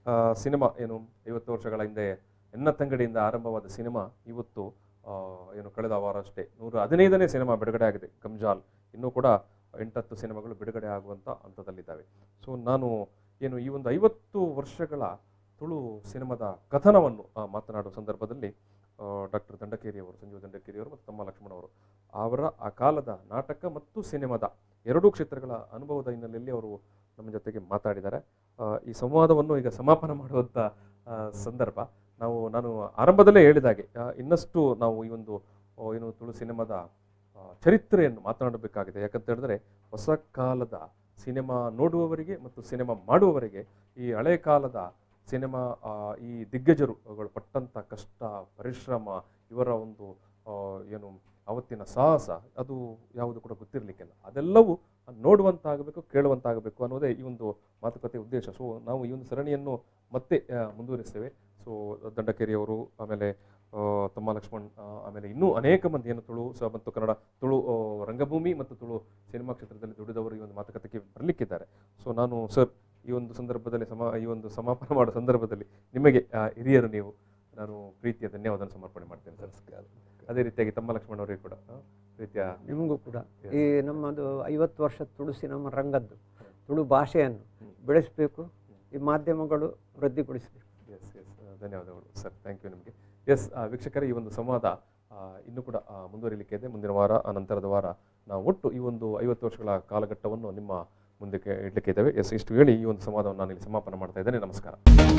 ಆ, ಸಿನಿಮಾ ಏನು ಐವತ್ತು ವರ್ಷಗಳ ಹಿಂದೆ ಎನ್ನ ತಂಗಡಿಯಿಂದ ಆರಂಭವಾದ ಸಿನಿಮಾ ಇವತ್ತು ಆ, ಏನು ಕಳೆದ ವಾರ ಅಷ್ಟೇ ನೂರ ಹದಿನೈದನೇ ಸಿನಿಮಾ ಬಿಡುಗಡೆ ಆಗಿದೆ ಗಂಜಾಲ್ ಇನ್ನೂ ಕೂಡ ಎಂಟತ್ತು ಸಿನಿಮಾಗಳು ಬಿಡುಗಡೆ ಆಗುವಂಥ ಹಂತದಲ್ಲಿದ್ದಾವೆ ಸೊ ನಾನು ಏನು ಈ ಒಂದು ಐವತ್ತು ವರ್ಷಗಳ ತುಳು ಸಿನಿಮಾದ ಕಥನವನ್ನು ಆ, ಮಾತನಾಡುವ ಸಂದರ್ಭದಲ್ಲಿ ಡಾಕ್ಟರ್ ದಂಡಕೇರಿ ಅವರು ಸಂಜೀವ ದಂಡಕೇರಿ ಅವರು ಮತ್ತು ತಮ್ಮ ಲಕ್ಷ್ಮಣ ಅವರು ಅವರ ಆ ಕಾಲದ ನಾಟಕ ಮತ್ತು ಸಿನಿಮಾದ ಎರಡೂ ಕ್ಷೇತ್ರಗಳ ಅನುಭವದ ಹಿನ್ನೆಲೆಯಲ್ಲಿ ಅವರು ನಮ್ಮ ಜೊತೆಗೆ ಮಾತಾಡಿದ್ದಾರೆ ಆ, ಈ ಸಂವಾದವನ್ನು ಈಗ ಸಮಾಪನ ಮಾಡುವಂಥ ಆ, ಸಂದರ್ಭ ನಾವು ನಾನು ಆರಂಭದಲ್ಲೇ ಹೇಳಿದಾಗೆ ಆ, ಇನ್ನಷ್ಟು ನಾವು ಈ ಒಂದು ಆ, ಏನು ತುಳು ಸಿನಿಮಾದ ಆ, ಚರಿತ್ರೆಯನ್ನು ಮಾತನಾಡಬೇಕಾಗಿದೆ ಯಾಕಂತ ಹೇಳಿದ್ರೆ ಹೊಸ ಕಾಲದ ಸಿನಿಮಾ ನೋಡುವವರಿಗೆ ಮತ್ತು ಸಿನಿಮಾ ಮಾಡುವವರಿಗೆ ಈ ಹಳೆ ಕಾಲದ ಸಿನಿಮಾ ಆ, ಈ ದಿಗ್ಗಜರುಗಳು ಪಟ್ಟಂತ ಕಷ್ಟ ಪರಿಶ್ರಮ ಇವರ ಒಂದು ಆ, ಏನು ಅವತ್ತಿನ ಸಾಹಸ ಅದು ಯಾವುದು ಕೂಡ ಗೊತ್ತಿರಲಿಕ್ಕಿಲ್ಲ ಅದೆಲ್ಲವೂ ನೋಡುವಂತಾಗಬೇಕು ಕೇಳುವಂತಾಗಬೇಕು ಅನ್ನೋದೇ ಈ ಒಂದು ಮಾತುಕತೆ ಉದ್ದೇಶ ಸೊ ನಾವು ಈ ಒಂದು ಸರಣಿಯನ್ನು ಮತ್ತೆ ಆ, ಮುಂದುವರಿಸ್ತೇವೆ ಸೊ ದಂಡಕೇರಿ ಅವರು ಆಮೇಲೆ ಆ, ತಮ್ಮ ಲಕ್ಷ್ಮಣ್ ಆ, ಆಮೇಲೆ ಇನ್ನೂ ಅನೇಕ ಮಂದಿ ಏನು ತುಳು ಸ ಮತ್ತು ಕನ್ನಡ ತುಳು ಆ, ರಂಗಭೂಮಿ ಮತ್ತು ತುಳು ಸಿನಿಮಾ ಕ್ಷೇತ್ರದಲ್ಲಿ ದುಡಿದವರು ಈ ಒಂದು ಮಾತುಕತೆಗೆ ಬರಲಿಕ್ಕಿದ್ದಾರೆ ಸೊ ನಾನು ಸರ್ ಈ ಒಂದು ಸಂದರ್ಭದಲ್ಲಿ ಸಮ ಈ ಒಂದು ಸಮಾಪನ ಮಾಡೋ ಸಂದರ್ಭದಲ್ಲಿ ನಿಮಗೆ ಆ, ಹಿರಿಯರು ನೀವು ನಾನು ಪ್ರೀತಿಯ ಧನ್ಯವಾದ ಸಮರ್ಪಣೆ ಮಾಡ್ತೇನೆ ಸರ್ ಅದೇ ರೀತಿಯಾಗಿ ತಮ್ಮ ಲಕ್ಷ್ಮಣ್ ಅವರಿಗೆ ಕೂಡ ಆ, ಪ್ರೀತಿಯ ನಿಮಗೂ ಕೂಡ ಈ ನಮ್ಮದು ಐವತ್ತು ವರ್ಷ ತುಳು ಸಿನಿಮಾ ರಂಗದ್ದು ತುಳು ಭಾಷೆಯನ್ನು ಬೆಳೆಸಬೇಕು ಈ ಮಾಧ್ಯಮಗಳು ವೃದ್ಧಿಗೊಳಿಸಬೇಕು ಎಸ್ ಎಸ್ ಧನ್ಯವಾದಗಳು ಸರ್ ಥ್ಯಾಂಕ್ ಯು ನಿಮಗೆ ಎಸ್ ವೀಕ್ಷಕರೇ ಈ ಒಂದು ಸಂವಾದ ಆ, ಇನ್ನೂ ಕೂಡ ಆ, ಮುಂದುವರಿಲಿಕ್ಕೆ ಇದೆ ಮುಂದಿನ ವಾರ ಆ ನಂತರದ ವಾರ ನಾವು ಒಟ್ಟು ಈ ಒಂದು ಐವತ್ತು ವರ್ಷಗಳ ಕಾಲಘಟ್ಟವನ್ನು ನಿಮ್ಮ ಮುಂದಕ್ಕೆ ಇಡಲಿಕ್ಕೆ ಇದ್ದೇವೆ ಎಸ್ ಇಷ್ಟು ಹೇಳಿ ಈ ಒಂದು ಸಂವಾದವನ್ನು ನಾನು ಇಲ್ಲಿ ಸಮಾಪನ ಮಾಡ್ತಾ ಇದ್ದೇನೆ ನಮಸ್ಕಾರ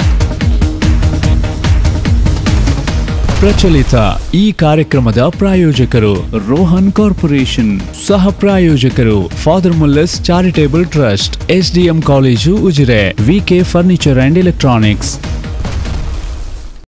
ಪ್ರಚಲಿತ ಈ ಕಾರ್ಯಕ್ರಮದ ಪ್ರಾಯೋಜಕರು ರೋಹನ್ ಕಾರ್ಪೊರೇಷನ್ ಸಹ ಪ್ರಾಯೋಜಕರು father Mullers charitable trust SDM college Ujire VK furniture and electronics